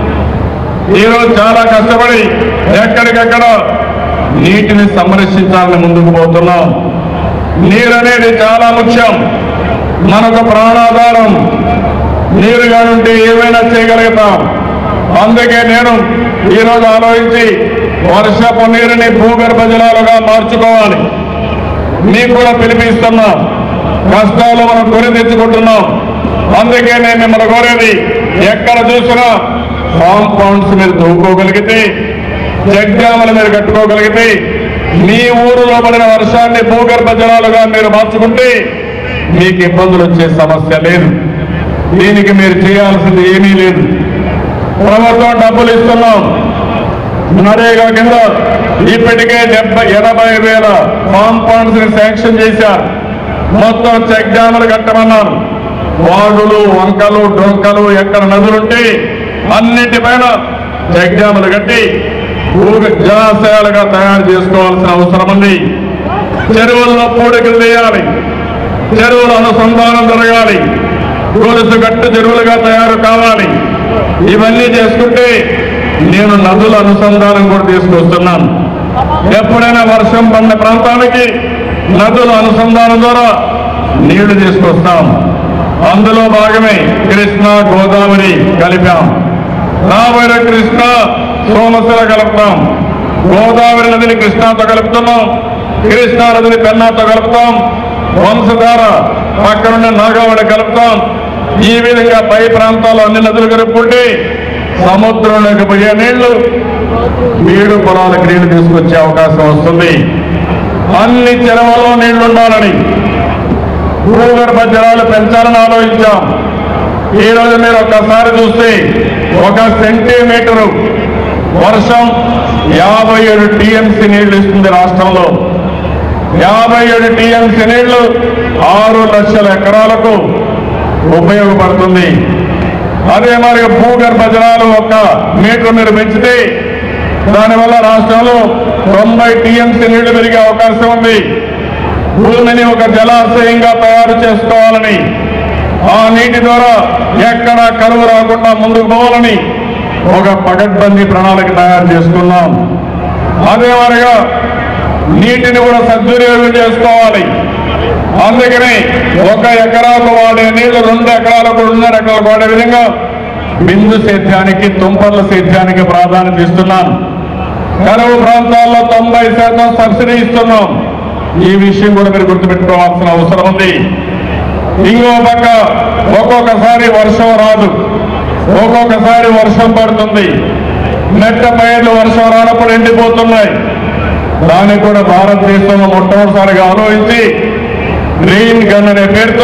ఈరోజు చాలా కష్టపడి ఎక్కడికక్కడ నీటిని సంరక్షించాలని ముందుకు పోతున్నాం నీరు అనేది చాలా ముఖ్యం మనకు ప్రాణాధారం నీరు ఉంటే ఏమైనా చేయగలుగుతాం అందుకే నేను ఈరోజు ఆలోచించి వర్షపు నీరుని భూగర్భ జలాలుగా మార్చుకోవాలి మీకు కూడా పిలిపిస్తున్నాం కష్టాలు మనం కొని తెచ్చుకుంటున్నాం అందుకే నేను మిమ్మల్ని కోరేది ఎక్కడ చూసినా కాంపౌండ్స్ మీరు దూకోగలిగితే జగ్గామల మీరు కట్టుకోగలిగితే మీ ఊరులో పడిన వర్షాన్ని భూగర్భ జలాలుగా మీరు మార్చుకుంటే మీకు ఇబ్బందులు వచ్చే సమస్య లేదు దీనికి మీరు చేయాల్సింది ఏమీ లేదు ప్రభుత్వం డబ్బులు ఇస్తున్నాం నరేగా కింద ఇప్పటికే డెబ్బై ఎనభై వేల కాంపౌండ్స్ ని శాంక్షన్ చేశారు మొత్తం చెక్ డ్యాములు కట్టమన్నారు వాగులు వంకలు డొంకలు ఎక్కడ నదులుంటే అన్నిటిపైన చెక్ డ్యాములు కట్టి భూ- జలాశయాలుగా తయారు చేసుకోవాల్సిన అవసరం ఉంది చెరువుల్లో పూడికలు వేయాలి చెరువుల అనుసంధానం జరగాలి గొలుసు గట్టు చెరువులుగా తయారు కావాలి ఇవన్నీ చేసుకుంటే నేను నదుల అనుసంధానం కూడా తీసుకొస్తున్నాను ఎప్పుడైనా వర్షం పడిన ప్రాంతానికి నదుల అనుసంధానం ద్వారా నీళ్లు తీసుకొస్తాం అందులో భాగమే కృష్ణ గోదావరి కలిపాం రాబోయే కృష్ణ సోమశిల కలుపుతాం గోదావరి నదిని కృష్ణాతో కలుపుతున్నాం కృష్ణా నదిని పెన్నాతో కలుపుతాం వంశధార పక్కనున్న నాగావళి కలుపుతాం ఈ విధంగా పై ప్రాంతాల్లో అన్ని నదులు కలుపుకుంటే సముద్రంలోకి పోయే నీళ్లు బీడు పొలాలకు నీళ్లు తీసుకొచ్చే అవకాశం వస్తుంది అన్ని చెరువుల్లో నీళ్లు ఉండాలని భూగర్భ జలాలు పెంచాలని ఆలోచించాం ఈ రోజు మీరు ఒక్కసారి చూస్తే ఒక సెంటీమీటరు వర్షం యాభై ఏడు టీఎంసీ నీళ్లు ఇస్తుంది రాష్ట్రంలో యాభై ఏడు టీఎంసీ నీళ్లు ఆరు లక్షల ఎకరాలకు ఉపయోగపడుతుంది అదే మరి భూగర్భ జలాలు ఒక మీటర్ మీరు పెంచితే దానివల్ల రాష్ట్రంలో తొంభై టీఎంసీ నీళ్లు పెరిగే అవకాశం ఉంది భూమిని ఒక జలాశయంగా తయారు చేసుకోవాలని ఆ నీటి ద్వారా ఎక్కడ కరువు రాకుండా ముందుకు పోవాలని ఒక పగడ్బందీ ప్రణాళిక తయారు చేసుకున్నాం అదే మాదిరిగా నీటిని కూడా సద్వినియోగం చేసుకోవాలి అందుకని ఒక ఎకరాకు వాడే నీళ్లు రెండు ఎకరాలకు రెండున్నర ఎకరాలకు వాడే విధంగా బిందు సేద్యానికి తుంపర్ల సేద్యానికి ప్రాధాన్యత ఇస్తున్నాను కరువు ప్రాంతాల్లో తొంభై శాతం సబ్సిడీ ఇస్తున్నాం ఈ విషయం కూడా మీరు గుర్తుపెట్టుకోవాల్సిన అవసరం ఉంది ఇంకో పక్క ఒక్కొక్కసారి వర్షం రాదు ఒక్కొక్కసారి వర్షం పడుతుంది మెట్ట పైర్లు వర్షం రానప్పుడు ఎండిపోతున్నాయి దానికి కూడా భారతదేశంలో మొట్టమొదటిసారిగా ఆలోచించి రెయిన్ గన్ అనే పేరుతో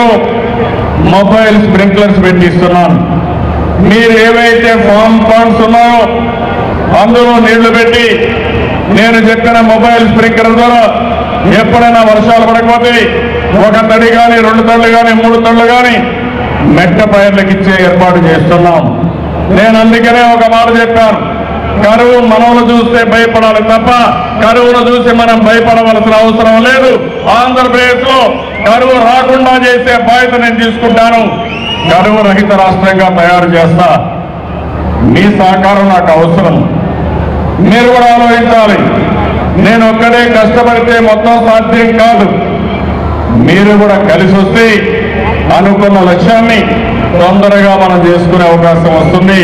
మొబైల్ స్ప్రింక్లర్స్ పెట్టిస్తున్నాను మీరు ఏవైతే ఫామ్ పాండ్స్ ఉన్నాయో అందులో నీళ్లు పెట్టి నేను చెప్పిన మొబైల్ స్ప్రింక్లర్ ద్వారా ఎప్పుడైనా వర్షాలు పడకపోతే ఒక తడి కానీ రెండు తళ్ళు కానీ మూడు తళ్ళు కానీ మెట్ట పైర్లకు ఇచ్చే ఏర్పాటు చేస్తున్నాం నేను అందుకనే ఒక మాట చెప్పాను కరువు మనవులు చూస్తే భయపడాలి తప్ప కరువును చూసి మనం భయపడవలసిన అవసరం లేదు ఆంధ్రప్రదేశ్ లో కరువు రాకుండా చేసే బాధ్యత నేను తీసుకుంటాను కరువు రహిత రాష్ట్రంగా తయారు చేస్తా మీ సహకారం నాకు అవసరం మీరు కూడా ఆలోచించాలి నేను ఒక్కడే కష్టపడితే మొత్తం సాధ్యం కాదు మీరు కూడా కలిసి వస్తే అనుకున్న లక్ష్యాన్ని తొందరగా మనం చేసుకునే అవకాశం వస్తుంది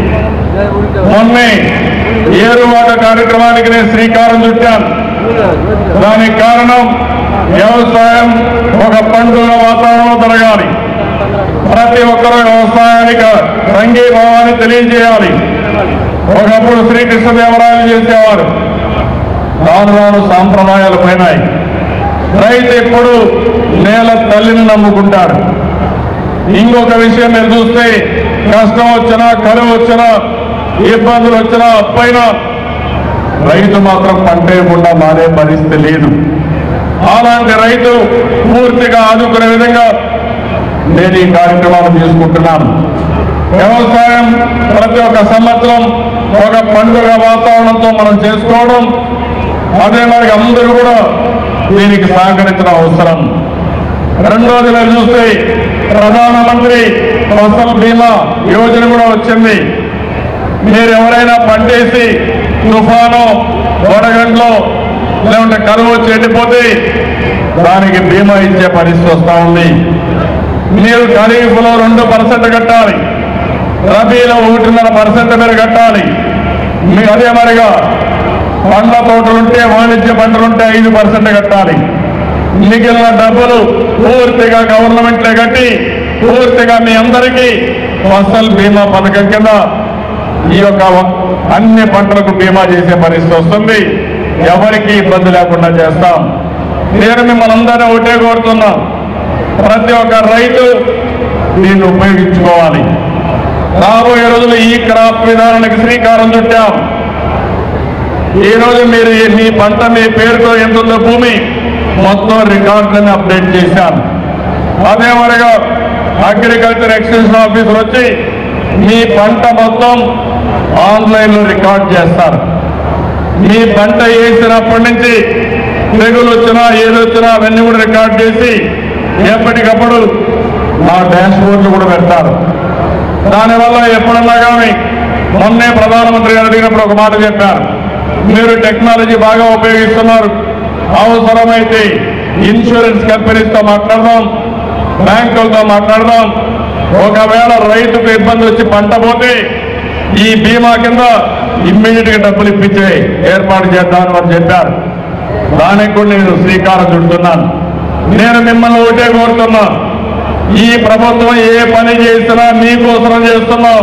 మొన్నే ఏరువాక కార్యక్రమానికి నేను శ్రీకారం చుట్టాను దానికి కారణం వ్యవసాయం ఒక పండుగ వాతావరణంలో జరగాలి ప్రతి ఒక్కరూ వ్యవసాయానికి సంఘీభావాన్ని తెలియజేయాలి ఒకప్పుడు శ్రీకృష్ణదేవరాయలు చేసేవారు రాను రాను సాంప్రదాయాలు పోయినాయి రైతు ఎప్పుడు నేల తల్లిని నమ్ముకుంటాడు ఇంకొక విషయం మీరు చూస్తే కష్టం వచ్చినా కరువు వచ్చినా ఇబ్బందులు వచ్చినా అప్పైనా రైతు మాత్రం పంట వేయకుండా మారే పరిస్థితి లేదు అలాంటి రైతు పూర్తిగా ఆదుకునే విధంగా నేను ఈ కార్యక్రమాలు తీసుకుంటున్నాను వ్యవసాయం ప్రతి ఒక్క సంవత్సరం ఒక పండుగ వాతావరణంతో మనం చేసుకోవడం అదే మరి అందరూ కూడా దీనికి సహకరించడం అవసరం రెండోది మీరు చూస్తే ప్రధానమంత్రి ఫసల్ బీమా యోజన కూడా వచ్చింది మీరు ఎవరైనా పంటేసి తుఫాను వడగండ్లో లేకుంటే కరువు వచ్చి ఎండిపోతే దానికి బీమా ఇచ్చే పరిస్థితి వస్తా ఉంది మీరు ఖరీఫ్లో రెండు పర్సెంట్ కట్టాలి రబీలో ఒకటిన్నర పర్సెంట్ మీరు కట్టాలి మీ అదే మరిగా పండ్ల తోటలుంటే వాణిజ్య పంటలుంటే ఐదు పర్సెంట్ కట్టాలి మిగిలిన డబ్బులు పూర్తిగా గవర్నమెంట్లే కట్టి పూర్తిగా మీ అందరికీ ఫసల్ బీమా పథకం కింద ఈ యొక్క అన్ని పంటలకు బీమా చేసే పరిస్థితి వస్తుంది ఎవరికి ఇబ్బంది లేకుండా చేస్తాం నేను మిమ్మల్ని అందరినీ ఒకటే కోరుతున్నాం ప్రతి ఒక్క రైతు దీన్ని ఉపయోగించుకోవాలి రాబోయే రోజులు ఈ క్రాప్ విధానానికి శ్రీకారం చుట్టాం ఈ రోజు మీరు ఈ- మీ పంట మీ పేరుతో ఎంత ఉందో భూమి మొత్తం రికార్డులను అప్డేట్ చేశాను అదే మరిగా అగ్రికల్చర్ ఎక్స్టెన్షన్ ఆఫీసర్ వచ్చి మీ పంట మొత్తం ఆన్లైన్లో రికార్డ్ చేస్తారు మీ పంట వేసినప్పటి నుంచి తెగులు వచ్చినా ఏదొచ్చినా అవన్నీ కూడా రికార్డ్ చేసి ఎప్పటికప్పుడు మా డాష్ బోర్డులు కూడా పెడతారు దానివల్ల ఎప్పుడన్నా కానీ మొన్నే ప్రధానమంత్రి గారు అడిగినప్పుడు ఒక మాట చెప్పారు మీరు టెక్నాలజీ బాగా ఉపయోగిస్తున్నారు అవసరమైతే ఇన్సూరెన్స్ కంపెనీస్తో మాట్లాడదాం బ్యాంకులతో మాట్లాడదాం ఒకవేళ రైతుకు ఇబ్బంది వచ్చి పంట పోతే ఈ బీమా కింద ఇమ్మీడియట్ గా డబ్బులు ఇప్పించే ఏర్పాటు చేద్దామని వారు చెప్పారు దానికి కూడా నేను శ్రీకారం చుడుతున్నాను నేను మిమ్మల్ని ఒకటే కోరుతున్నా ఈ ప్రభుత్వం ఏ పని చేసినా మీకోసం చేస్తున్నాం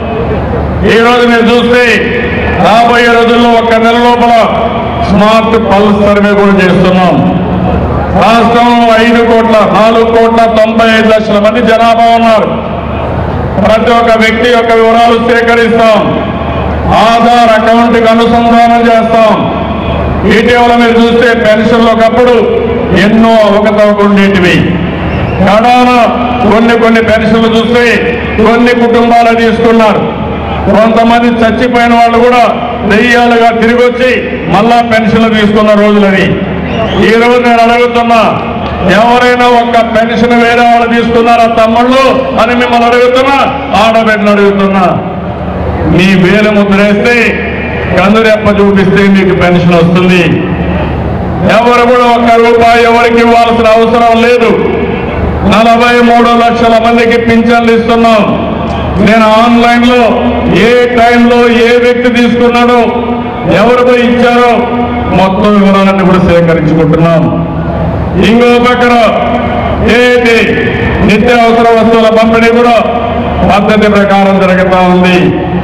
ఈ రోజు మీరు చూస్తే రాబోయే రోజుల్లో ఒక్క నెల లోపల స్మార్ట్ పల్స్ సర్వే కూడా చేస్తున్నాం రాష్ట్రంలో ఐదు కోట్ల నాలుగు కోట్ల తొంభై ఐదు లక్షల మంది జనాభా ఉన్నారు ప్రతి ఒక్క వ్యక్తి యొక్క వివరాలు సేకరిస్తాం ఆధార్ అకౌంట్కి అనుసంధానం చేస్తాం ఇటీవల మీరు చూస్తే పెన్షన్లు ఒకప్పుడు ఎన్నో అవకతవకలు ఉండేటివి కడాన కొన్ని కొన్ని పెన్షన్లు చూస్తే కొన్ని కుటుంబాలు తీసుకున్నారు కొంతమంది చచ్చిపోయిన వాళ్ళు కూడా దెయ్యాలుగా తిరిగి వచ్చి మళ్ళా పెన్షన్లు తీసుకున్న రోజులని ఈ రోజు నేను అడుగుతున్నా ఎవరైనా ఒక్క పెన్షన్ వేరే వాళ్ళు తీసుకున్నారా తమ్ముళ్ళు అని మిమ్మల్ని అడుగుతున్నా ఆడబిడ్డలు అడుగుతున్నా మీ వేలు ముద్రేస్తే కందురెప్ప చూపిస్తే మీకు పెన్షన్ వస్తుంది ఎవరు కూడా ఒక్క రూపాయి ఎవరికి ఇవ్వాల్సిన అవసరం లేదు నలభై మూడు లక్షల మందికి పింఛన్లు ఇస్తున్నాం నేను ఆన్లైన్ లో ఏ టైంలో ఏ వ్యక్తి తీసుకున్నాడో ఎవరు పోయి ఇచ్చారో మొత్తం వివరాలన్నీ కూడా సేకరించుకుంటున్నాం ఇంకో పక్కన ఏంటి నిత్యావసర వస్తువుల పంపిణీ కూడా పద్ధతి ప్రకారం జరుగుతూ ఉంది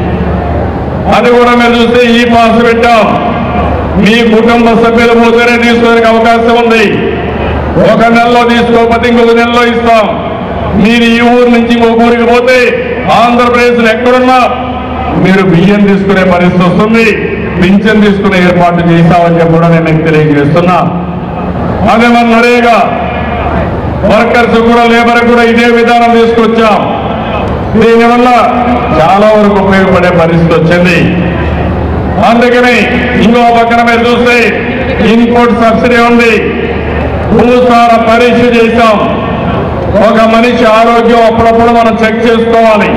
అది కూడా మీరు చూస్తే ఈ పాస్ పెట్టాం మీ కుటుంబ సభ్యులు పోతేనే తీసుకోవడానికి అవకాశం ఉంది ఒక నెలలో తీసుకోకపోతే ఇంకొక నెలలో ఇస్తాం మీరు ఈ ఊరు నుంచి ఇంకొక ఊరికి పోతే ఆంధ్రప్రదేశ్ లో ఎక్కడున్నా మీరు బియ్యం తీసుకునే పరిస్థితి వస్తుంది పింఛన్ తీసుకునే ఏర్పాటు చేశామని చెప్పి కూడా నేను మీకు తెలియజేస్తున్నా అదే మన నరేగా వర్కర్స్ కూడా లేబర్ కూడా ఇదే విధానం తీసుకొచ్చాం దీనివల్ల చాలా వరకు ఉపయోగపడే పరిస్థితి వచ్చింది అందుకని ఇంకో పక్కన మీరు చూస్తే ఇన్పుట్ సబ్సిడీ ఉంది భూసార పరీక్ష చేశాం ఒక మనిషి ఆరోగ్యం అప్పుడప్పుడు మనం చెక్ చేసుకోవాలి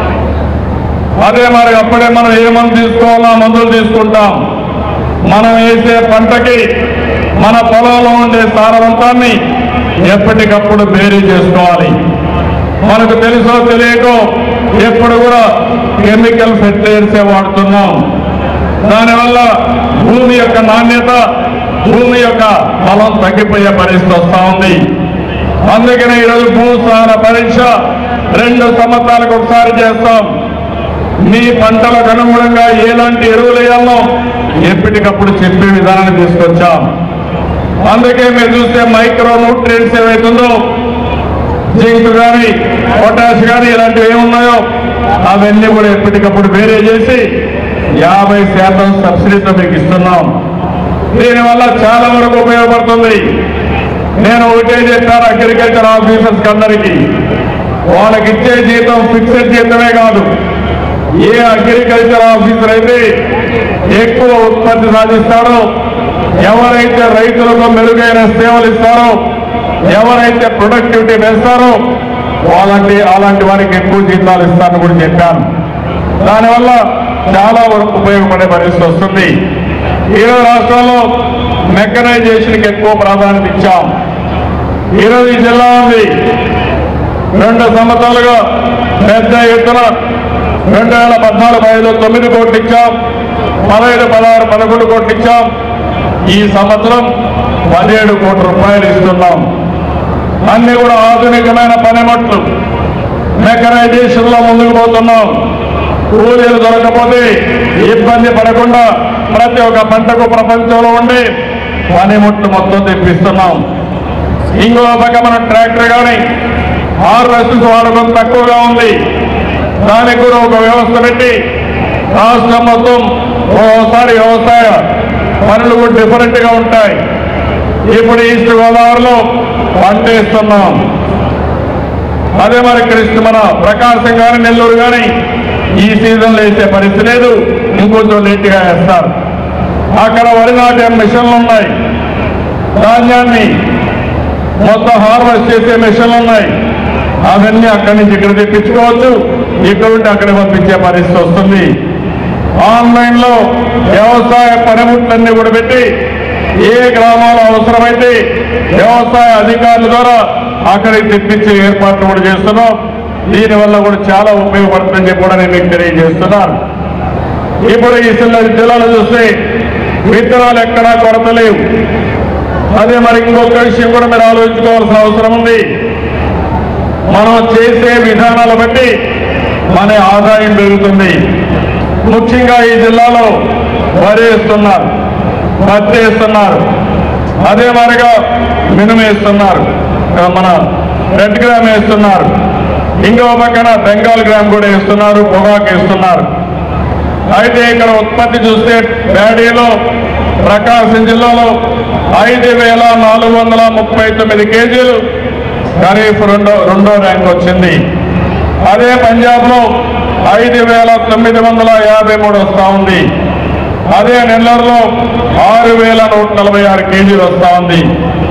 అదే మరి అప్పుడే మనం ఏ మందు తీసుకోవాలో ఆ మందులు తీసుకుంటాం మనం వేసే పంటకి మన పొలంలో ఉండే సారవంతాన్ని ఎప్పటికప్పుడు బేరీ చేసుకోవాలి మనకు తెలుసో తెలియకో ఎప్పుడు కూడా కెమికల్ ఫెర్టిలైజర్సే వాడుతున్నాం దానివల్ల భూమి యొక్క నాణ్యత భూమి యొక్క బలం తగ్గిపోయే పరిస్థితి వస్తా ఉంది అందుకనే ఈరోజు భూసార పరీక్ష రెండు సంవత్సరాలకు ఒకసారి చేస్తాం మీ పంటలకు అనుగుణంగా ఎలాంటి ఎరువులు వేయాలో ఎప్పటికప్పుడు చెప్పే విధానాన్ని తీసుకొచ్చాం అందుకే మీరు చూస్తే మైక్రో న్యూట్రియంట్స్ ఏవైతుందో జింక్ కానీ పొటాష్ కానీ ఇలాంటివి ఏమున్నాయో అవన్నీ కూడా ఎప్పటికప్పుడు వేరే చేసి యాభై శాతం సబ్సిడీతో మీకు ఇస్తున్నాం దీనివల్ల చాలా వరకు ఉపయోగపడుతుంది నేను ఒకటే చెప్పాను అగ్రికల్చర్ ఆఫీసర్స్ అందరికీ వాళ్ళకి ఇచ్చే జీతం ఫిక్స్డ్ జీతమే కాదు ఏ అగ్రికల్చర్ ఆఫీసర్ అయితే ఎక్కువ ఉత్పత్తి సాధిస్తాడో ఎవరైతే రైతులకు మెరుగైన సేవలు ఇస్తారో ఎవరైతే ప్రొడక్టివిటీ పెంచుతారో వాళ్ళకి అలాంటి వారికి ఎక్కువ జీతాలు ఇస్తారని కూడా చెప్పాను దానివల్ల చాలా వరకు ఉపయోగపడే పరిస్థితి వస్తుంది ఈరోజు రాష్ట్రంలో మెకనైజేషన్కి ఎక్కువ ప్రాధాన్యత ఇచ్చాం ఈరోజు ఈ జిల్లా ఉంది రెండు సంవత్సరాలుగా పెద్ద ఎత్తున రెండు వేల పద్నాలుగు ఐదు తొమ్మిది కోట్లు ఇచ్చాం పదహైదు పదహారు పదకొండు కోట్లు ఇచ్చాం ఈ సంవత్సరం పదిహేడు కోట్ల రూపాయలు ఇస్తున్నాం అన్ని కూడా ఆధునికమైన పనిముట్లు మెకనైజేషన్ లో ముందుకు పోతున్నాం కూలీలు దొరకపోతే ఇబ్బంది పడకుండా ప్రతి ఒక్క పంటకు ప్రపంచంలో ఉండి పనిముట్లు మొత్తం తెప్పిస్తున్నాం ఇంకో పక్క మన ట్రాక్టర్ కానీ హార్వెస్టర్స్ వాడకం తక్కువగా ఉంది దానికి కూడా ఒక వ్యవస్థ పెట్టి రాష్ట్రం మొత్తం ఓసారి వ్యవసాయ పనులు కూడా డిఫరెంట్ గా ఉంటాయి ఇప్పుడు ఈస్ట్ గోదావరిలో పంట వేస్తున్నాం అదే మరి కృష్ణ మన ప్రకాశం కానీ నెల్లూరు కానీ ఈ సీజన్లో వేసే పరిస్థితి లేదు ఇంకొంచెం లేట్గా వేస్తారు అక్కడ వరి నాటే మిషన్లు ఉన్నాయి ధాన్యాన్ని మొత్తం హార్వెస్ట్ చేసే మిషన్లు ఉన్నాయి అవన్నీ అక్కడి నుంచి ఇక్కడ తెప్పించుకోవచ్చు ఇక్కడ ఉంటే అక్కడ పంపించే పరిస్థితి వస్తుంది ఆన్లైన్ లో వ్యవసాయ పనిముట్లన్నీ కూడా పెట్టి ఏ గ్రామాలు అవసరమైతే వ్యవసాయ అధికారుల ద్వారా అక్కడికి తెప్పించే ఏర్పాట్లు కూడా చేస్తున్నాం దీనివల్ల కూడా చాలా ఉపయోగపడుతుందని చెప్పి కూడా నేను మీకు తెలియజేస్తున్నాను ఇప్పుడు ఈ జిల్లా జిల్లాలో చూస్తే విత్తనాలు ఎక్కడా కొరత లేవు అదే మరి ఇంకొక విషయం కూడా మీరు ఆలోచించుకోవాల్సిన అవసరం ఉంది మనం చేసే విధానాల బట్టి మన ఆదాయం పెరుగుతుంది ముఖ్యంగా ఈ జిల్లాలో వరి వేస్తున్నారు పత్తి వేస్తున్నారు అదే మరిగా మినుము వేస్తున్నారు ఆ, మన రెడ్ గ్రామ్ వేస్తున్నారు ఇంకో పక్కన బెంగాల్ గ్రామ్ కూడా వేస్తున్నారు పొగాకు వేస్తున్నారు అయితే ఇక్కడ ఉత్పత్తి చూస్తే బ్యాడీలో ప్రకాశం జిల్లాలో ఐదు వేల నాలుగు వందల ముప్పై తొమ్మిది కేజీలు ఖరీఫ్ రెండో రెండో ర్యాంక్ వచ్చింది అదే పంజాబ్ లో ఐదు వేల తొమ్మిది వందల యాభై మూడు వస్తా ఉంది అదే నెల్లూరులో ఆరు వేల నూట నలభై ఆరు కేజీలు వస్తా ఉంది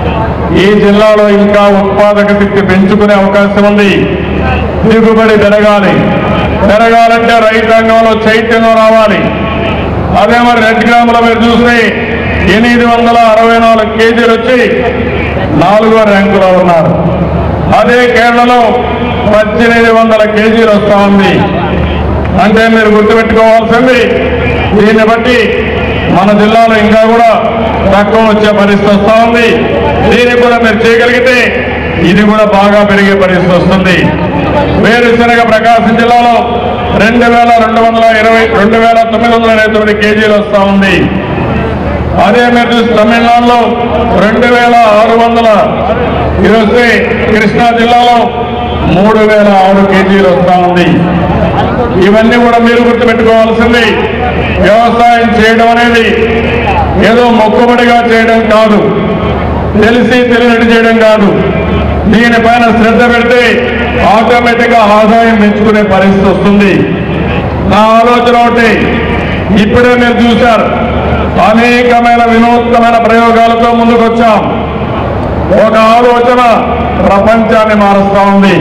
ఈ జిల్లాలో ఇంకా ఉత్పాదక శక్తి పెంచుకునే అవకాశం ఉంది దిగుబడి పెరగాలి పెరగాలంటే రైతాంగంలో చైతన్యం రావాలి అదే మరి రెడ్ గ్రాముల మీరు చూస్తే ఎనిమిది వందల అరవై నాలుగు కేజీలు వచ్చి నాలుగో ర్యాంకులో ఉన్నారు అదే కేరళలో పద్దెనిమిది వందల కేజీలు వస్తా ఉంది అంటే మీరు గుర్తుపెట్టుకోవాల్సింది దీన్ని బట్టి మన జిల్లాలో ఇంకా కూడా తక్కువ వచ్చే పరిస్థితి వస్తా ఉంది దీన్ని కూడా మీరు చేయగలిగితే ఇది కూడా బాగా పెరిగే పరిస్థితి వస్తుంది వేరుశనగ ప్రకాశం జిల్లాలో రెండు వేల రెండు వందల ఇరవై రెండు వేల తొమ్మిది వందల ఇరవై తొమ్మిది కేజీలు వస్తా ఉంది అదే మీరు చూస్తే తమిళనాడులో రెండు వేల ఆరు వందల ఇరవై కృష్ణా జిల్లాలో మూడు వేల ఆరు కేజీలు వస్తా ఉంది ఇవన్నీ కూడా మీరు గుర్తుపెట్టుకోవాల్సింది వ్యవసాయం చేయడం అనేది ఏదో మొక్కుబడిగా చేయడం కాదు తెలిసి తెలియనట్టు చేయడం కాదు దీనిపైన శ్రద్ధ పెడితే ఆటోమేటిక్ గా ఆదాయం పెంచుకునే పరిస్థితి వస్తుంది నా ఆలోచన ఒకటి ఇప్పుడే మీరు చూశారు అనేకమైన వినూత్నమైన ప్రయోగాలతో ముందుకు వచ్చాం ఒక ఆలోచన ప్రపంచాన్ని మారుస్తా ఉంది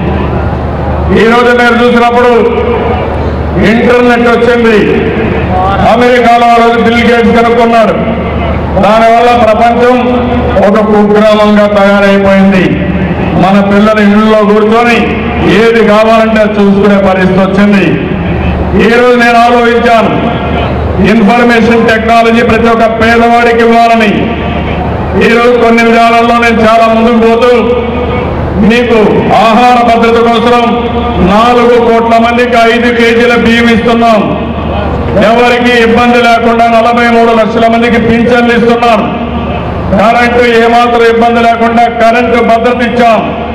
ఈ రోజు మీరు చూసినప్పుడు ఇంటర్నెట్ వచ్చింది అమెరికాలో ఆ రోజు బిల్ గేట్స్ కనుక్కున్నాడు దానివల్ల ప్రపంచం ఒక కుగ్రామంగా తయారైపోయింది మన పిల్లల ఇళ్ళలో కూర్చొని ఏది కావాలంటే అది చూసుకునే పరిస్థితి వచ్చింది ఈ రోజు నేను ఆలోచించాను ఇన్ఫర్మేషన్ టెక్నాలజీ ప్రతి ఒక్క పేదవాడికి ఇవ్వాలని ఈ రోజు కొన్ని విధానాల్లో నేను చాలా ముందుకు పోతూ మీకు ఆహార భద్రత కోసం నాలుగు కోట్ల మందికి ఐదు కేజీల బియ్యం ఇస్తున్నాం ఎవరికి ఇబ్బంది లేకుండా నలభై మూడు లక్షల మందికి పింఛన్లు ఇస్తున్నాం కరెంటు ఏమాత్రం ఇబ్బంది లేకుండా కరెంటు భద్రత ఇచ్చాం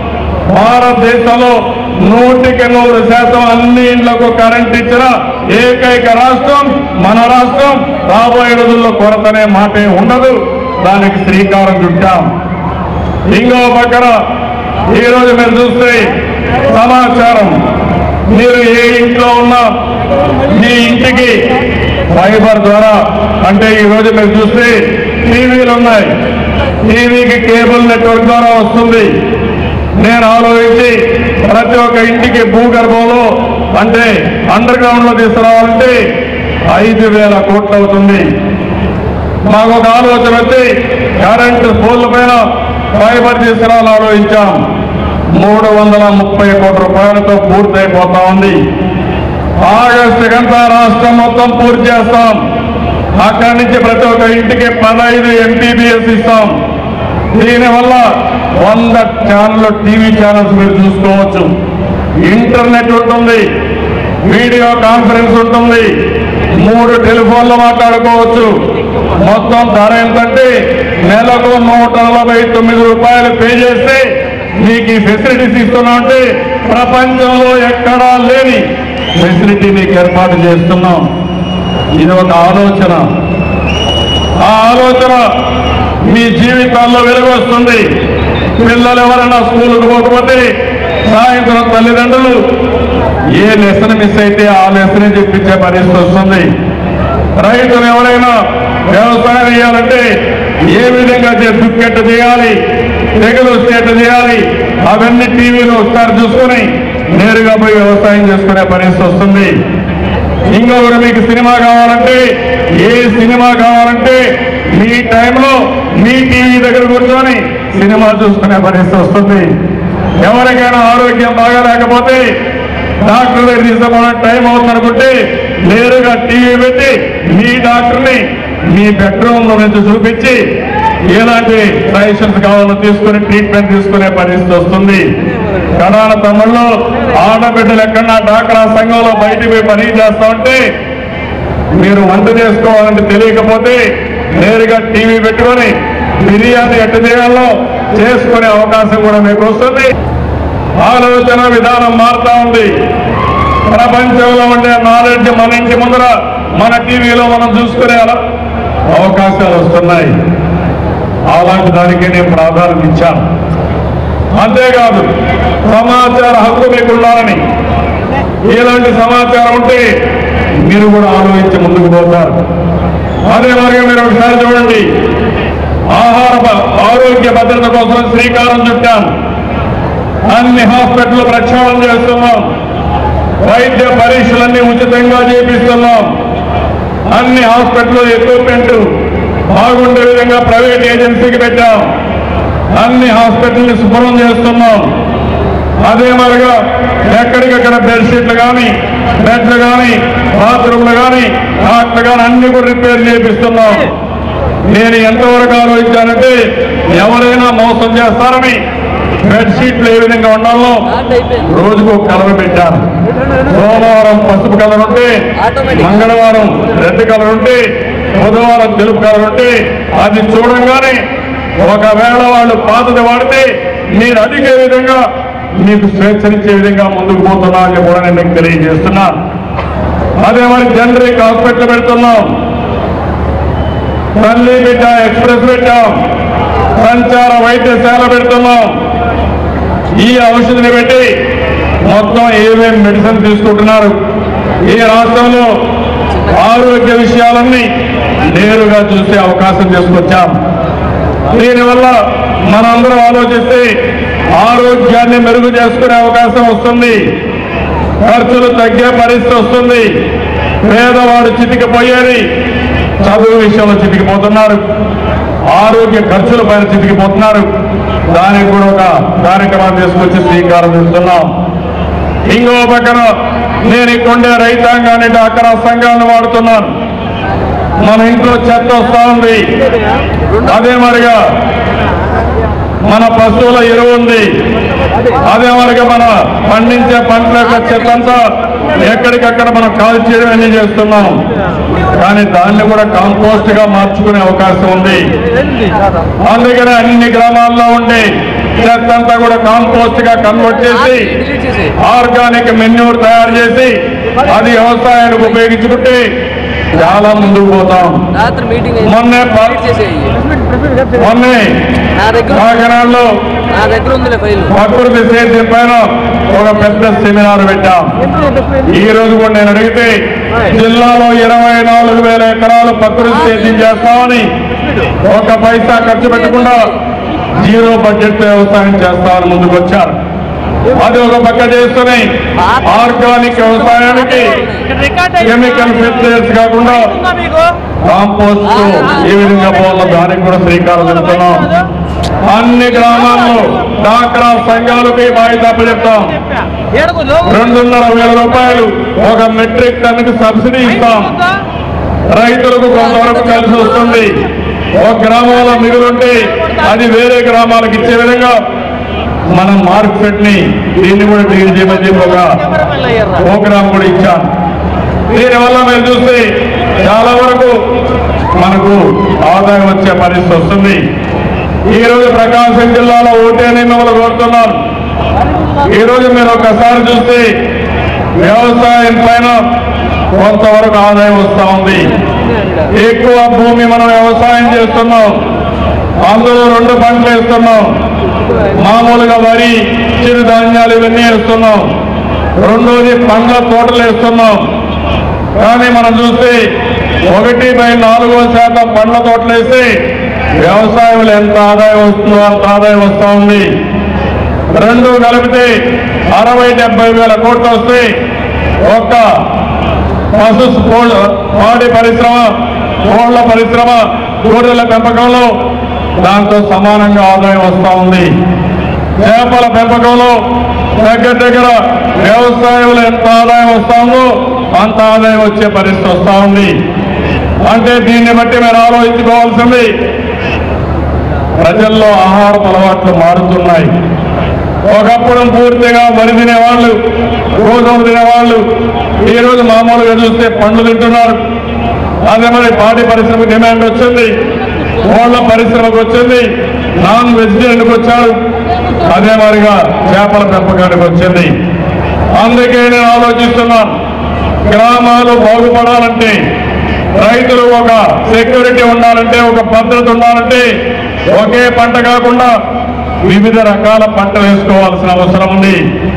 భారతదేశంలో నూటికి నూరు శాతం అన్ని ఇళ్లకు కరెంట్ ఇచ్చిన ఏకైక రాష్ట్రం మన రాష్ట్రం రాబోయే రోజుల్లో కొరతనే మాటే ఉండదు దానికి శ్రీకారం చుట్టాం ఇంకో పక్కన ఈ రోజు మీరు చూస్తే సమాచారం మీరు ఏ ఇంట్లో ఉన్నా మీ ఇంటికి ఫైబర్ ద్వారా అంటే ఈ రోజు మీరు చూస్తే టీవీలు ఉన్నాయి టీవీకి కేబుల్ నెట్వర్క్ ద్వారా వస్తుంది నేను ఆలోచించి ప్రతి ఒక్క ఇంటికి భూగర్భంలో అంటే అండర్ గ్రౌండ్ లో తీసుకురావాలంటే ఐదు వేల కోట్లు అవుతుంది మాకు ఒక ఆలోచన వచ్చి కరెంటు పోల్ల పైన ఫైబర్ తీసుకురావాలని ఆలోచించాం మూడు వందల ముప్పై కోట్ల రూపాయలతో పూర్తయిపోతా ఉంది ఆగస్టు గంట రాష్ట్రం మొత్తం పూర్తి చేస్తాం అక్కడి నుంచి ప్రతి ఒక్క ఇంటికి పదహైదు ఎంపీబీఎస్ ఇస్తాం దీనివల్ల వంద ఛానల్ టీవీ ఛానల్స్ మీరు చూసుకోవచ్చు ఇంటర్నెట్ ఉంటుంది వీడియో కాన్ఫరెన్స్ ఉంటుంది మూడు టెలిఫోన్లు మాట్లాడుకోవచ్చు మొత్తం ధర ఎంతంటే నెలకు నూట నలభై తొమ్మిది రూపాయలు పే చేస్తే మీకు ఈ ఫెసిలిటీస్ ఇస్తున్నామంటే ప్రపంచంలో ఎక్కడా లేని ఫెసిలిటీ మీకు ఏర్పాటు చేస్తున్నాం ఇది ఒక ఆలోచన ఆ ఆలోచన మీ జీవితాల్లో వెలుగు వస్తుంది పిల్లలు ఎవరైనా స్కూల్కి పోకపోతే సాయంత్రం తల్లిదండ్రులు ఏ లెసన్ మిస్ అయితే ఆ లెసన్ చెప్పించే పరిస్థితి వస్తుంది రైతులు ఎవరైనా వ్యవసాయం చేయాలంటే ఏ విధంగా చే- దుక్కెట్టు చేయాలి తెగులు వస్తే ఎట్ట చేయాలి అవన్నీ టీవీలో ఒకసారి చూసుకొని నేరుగా పోయి వ్యవసాయం చేసుకునే పరిస్థితి వస్తుంది ఇంకొకరు మీకు సినిమా కావాలంటే ఏ సినిమా కావాలంటే మీ టైంలో మీ టీవీ దగ్గర కూర్చొని సినిమా చూసుకునే పరిస్థితి వస్తుంది ఎవరికైనా ఆరోగ్యం బాగాలేకపోతే డాక్టర్ దగ్గర తీసుకోవడం టైం అవుతుందనుకుంటే నేరుగా టీవీ పెట్టి మీ డాక్టర్ని మీ బెడ్రూమ్ లో నుంచి చూపించి ఎలాంటి సజెషన్స్ కావాలో తీసుకుని ట్రీట్మెంట్ తీసుకునే పరిస్థితి వస్తుంది కడాన తమ్ముళ్ళు ఆడబిడ్డలు ఎక్కడన్నా డాక్రా సంఘంలో బయటికి పోయి పని చేస్తా ఉంటే మీరు వంట చేసుకోవాలంటే తెలియకపోతే నేరుగా టీవీ పెట్టుకొని బిర్యానీ ఎట్ట చేయాలో చేసుకునే అవకాశం కూడా మీకు వస్తుంది ఆలోచన విధానం మారుతా ఉంది ప్రపంచంలో ఉండే నాలెడ్జ్ మన ఇంటి ముందర మన టీవీలో మనం చూసుకునే అల- అవకాశాలు వస్తున్నాయి అలాంటి దానికి నేను ప్రాధాన్యత ఇచ్చాను అంతేకాదు సమాచార హక్కు మీకు ఉండాలని ఇలాంటి సమాచారం ఉంటే మీరు కూడా ఆలోచించి ముందుకు పోతారు అదే మరి మీరు ఒకసారి చూడండి ఆహార భ- ఆరోగ్య భద్రత కోసం శ్రీకారం చుట్టాం అన్ని హాస్పిటల్ ప్రక్షాళన చేస్తున్నాం వైద్య పరీక్షలన్నీ ఉచితంగా చేపిస్తున్నాం అన్ని హాస్పిటల్ ఎక్విప్మెంట్ బాగుండే విధంగా ప్రైవేట్ ఏజెన్సీకి పెట్టాం అన్ని హాస్పిటల్ని శుభ్రం చేస్తున్నాం అదే మరిగా ఎక్కడికక్కడ బెడ్షీట్లు కానీ బెడ్లు కానీ బాత్రూమ్లు కానీ కాట్లు కానీ అన్ని కూడా రిపేర్ చేపిస్తున్నాం నేను ఎంతవరకు ఆలోచించానంటే ఎవరైనా మోసం చేస్తారని బెడ్షీట్లు ఏ విధంగా ఉండాలో రోజుకు ఒక కలర్ పెట్టాను సోమవారం పసుపు కలర్ ఉంటే మంగళవారం రెడ్ కలర్ ఉంటే బుధవారం తెలుపు కలర్ ఉంటే అది చూడంగానే ఒకవేళ వాళ్ళు పాతది వాడితే మీరు అడిగే విధంగా మీకు స్వేచ్ఛనిచ్చే విధంగా ముందుకు పోతున్నా అని కూడా నేను మీకు తెలియజేస్తున్నా అదే మరి జనరిక్ హాస్పిటల్ పెడుతున్నాం తల్లి బిడ్డ ఎక్స్ప్రెస్ పెట్టాం సంచార వైద్యశాల పెడుతున్నాం ఈ ఔషధిని పెట్టి మొత్తం ఏమేమి మెడిసిన్ తీసుకుంటున్నారు ఈ రాష్ట్రంలో ఆరోగ్య విషయాలన్నీ నేరుగా చూసే అవకాశం తీసుకొచ్చాం దీనివల్ల మనందరం ఆలోచిస్తే ఆరోగ్యాన్ని మెరుగు చేసుకునే అవకాశం వస్తుంది ఖర్చులు తగ్గే పరిస్థితి వస్తుంది పేదవాడు చితికిపోయేది చదువు విషయంలో చితికిపోతున్నారు ఆరోగ్య ఖర్చుల పైన చితికిపోతున్నారు దానికి కూడా ఒక కార్యక్రమాన్ని తీసుకొచ్చి శ్రీకారం చుడుతున్నాం ఇంకో పక్కన నేను ఇక్కడుండే రైతాంగాన్ని డాక్రా సంఘాలను వాడుతున్నాను మన ఇంట్లో చెత్త వస్తా ఉంది అదే మరిగా మన పశువుల ఎరువు ఉంది అదే మరిగా మన పండించే పంటల యొక్క చెత్త అంతా ఎక్కడికక్కడ మనం కాల్చేయడం అన్ని చేస్తున్నాం కానీ దాన్ని కూడా కాంపోస్ట్ గా మార్చుకునే అవకాశం ఉంది అందుకనే అన్ని గ్రామాల్లో ఉండే చెత్త అంతా కూడా కాంపోస్ట్ గా కన్వర్ట్ చేసి డిలీట్ చేసి ఆర్గానిక్ మెన్యూర్ తయారు చేసి అది వ్యవసాయానికి ఉపయోగించుకుంటే చాలా ముందుకు పోతాం రాత్రి మీటింగ్ మొన్నే ప- డిలీట్ చేసేయి మొన్నే నా దగ్గర కాకినాడలో నా దగ్గర ఉందిలే ఫైల్ ప్రకృతి సేద్యం పైన ఒక పెద్ద సెమినార్ పెట్టాం ఈ రోజు కూడా నేను అడిగితే జిల్లాలో ఇరవై నాలుగు వేల ఎకరాలు ప్రకృతి సేద్యం చేస్తామని ఒక పైసా ఖర్చు పెట్టకుండా జీరో బడ్జెట్ వ్యవసాయం చేస్తామని ముందుకు వచ్చారు అది ఒక పక్క చేస్తూనే ఆర్గానిక్ వ్యవసాయానికి కెమికల్ ఫెర్టిలైజర్స్ కాకుండా కాంపోస్ట్ ఏ విధంగా పోవాలో దానికి కూడా శ్రీకారం చుడుతున్నాం అన్ని గ్రామాల్లో డాక్రా సంఘాలకి బాధ్యత చెప్తాం రెండున్నర వేల రూపాయలు ఒక మెట్రిక్ టన్నుకి సబ్సిడీ ఇస్తాం రైతులకు కొంతవరకు కలిసి వస్తుంది ఒక గ్రామంలో మిగులుంటే అది వేరే గ్రామాలకు ఇచ్చే విధంగా మనం మార్కెట్ ని దీన్ని కూడా డీల్ చేయమని చెప్పి ఒక ప్రోగ్రాం కూడా ఇచ్చాం దీనివల్ల మీరు చూస్తే చాలా వరకు మనకు ఆదాయం వచ్చే పరిస్థితి వస్తుంది ఈ రోజు ప్రకాశం జిల్లాలో ఓటేని మిమ్మల్ని కోరుతున్నాను ఈ రోజు మీరు ఒకసారి చూస్తే వ్యవసాయం పైన కొంతవరకు ఆదాయం వస్తా ఉంది ఎక్కువ భూమి మనం వ్యవసాయం చేస్తున్నాం అందులో రెండు పంటలు వేస్తున్నాం మామూలుగా వరి చిరుధాన్యాలు ఇవన్నీ వేస్తున్నాం రెండోది పండ్ల తోటలు వేస్తున్నాం కానీ మనం చూస్తే ఒకటి బై నాలుగో శాతం పండ్ల తోటలు వేస్తే వ్యవసాయంలో ఎంత ఆదాయం వస్తుందో అంత ఆదాయం వస్తూ ఉంది రెండు కలిపితే అరవై డెబ్బై వేల కోట్లు వస్తే ఒక్క పశు కోళ్ళ పాడి పరిశ్రమ కోళ్ల పరిశ్రమ గొర్రెల పెంపకంలో దాంతో సమానంగా ఆదాయం వస్తూ ఉంది చేపల పెంపకంలో దగ్గర దగ్గర వ్యవసాయంలో ఎంత ఆదాయం వస్తా ఉందో అంత ఆదాయం వచ్చే పరిస్థితి వస్తా ఉంది అంటే దీన్ని బట్టి మీరు ఆలోచించుకోవాల్సింది ప్రజల్లో ఆహారపు అలవాట్లు మారుతున్నాయి ఒకప్పుడు పూర్తిగా వరి తినేవాళ్ళు గోధుమ తినేవాళ్ళు ఈ రోజు మామూలుగా చూస్తే పండ్లు తింటున్నారు అదే మరి పాడి పరిశ్రమ డిమాండ్ వచ్చింది కోళ్ల పరిశ్రమకు వచ్చింది నాన్ వెజిటేరియన్కి వచ్చారు అదే మరిగా చేపల పెంపకానికి వచ్చింది అందుకే నేను ఆలోచిస్తున్నాను గ్రామాలు బాగుపడాలంటే రైతులు ఒక సెక్యూరిటీ ఉండాలంటే ఒక భద్రత ఉండాలంటే ఒకే పంట కాకుండా వివిధ రకాల పంటలు వేసుకోవాల్సిన అవసరం ఉంది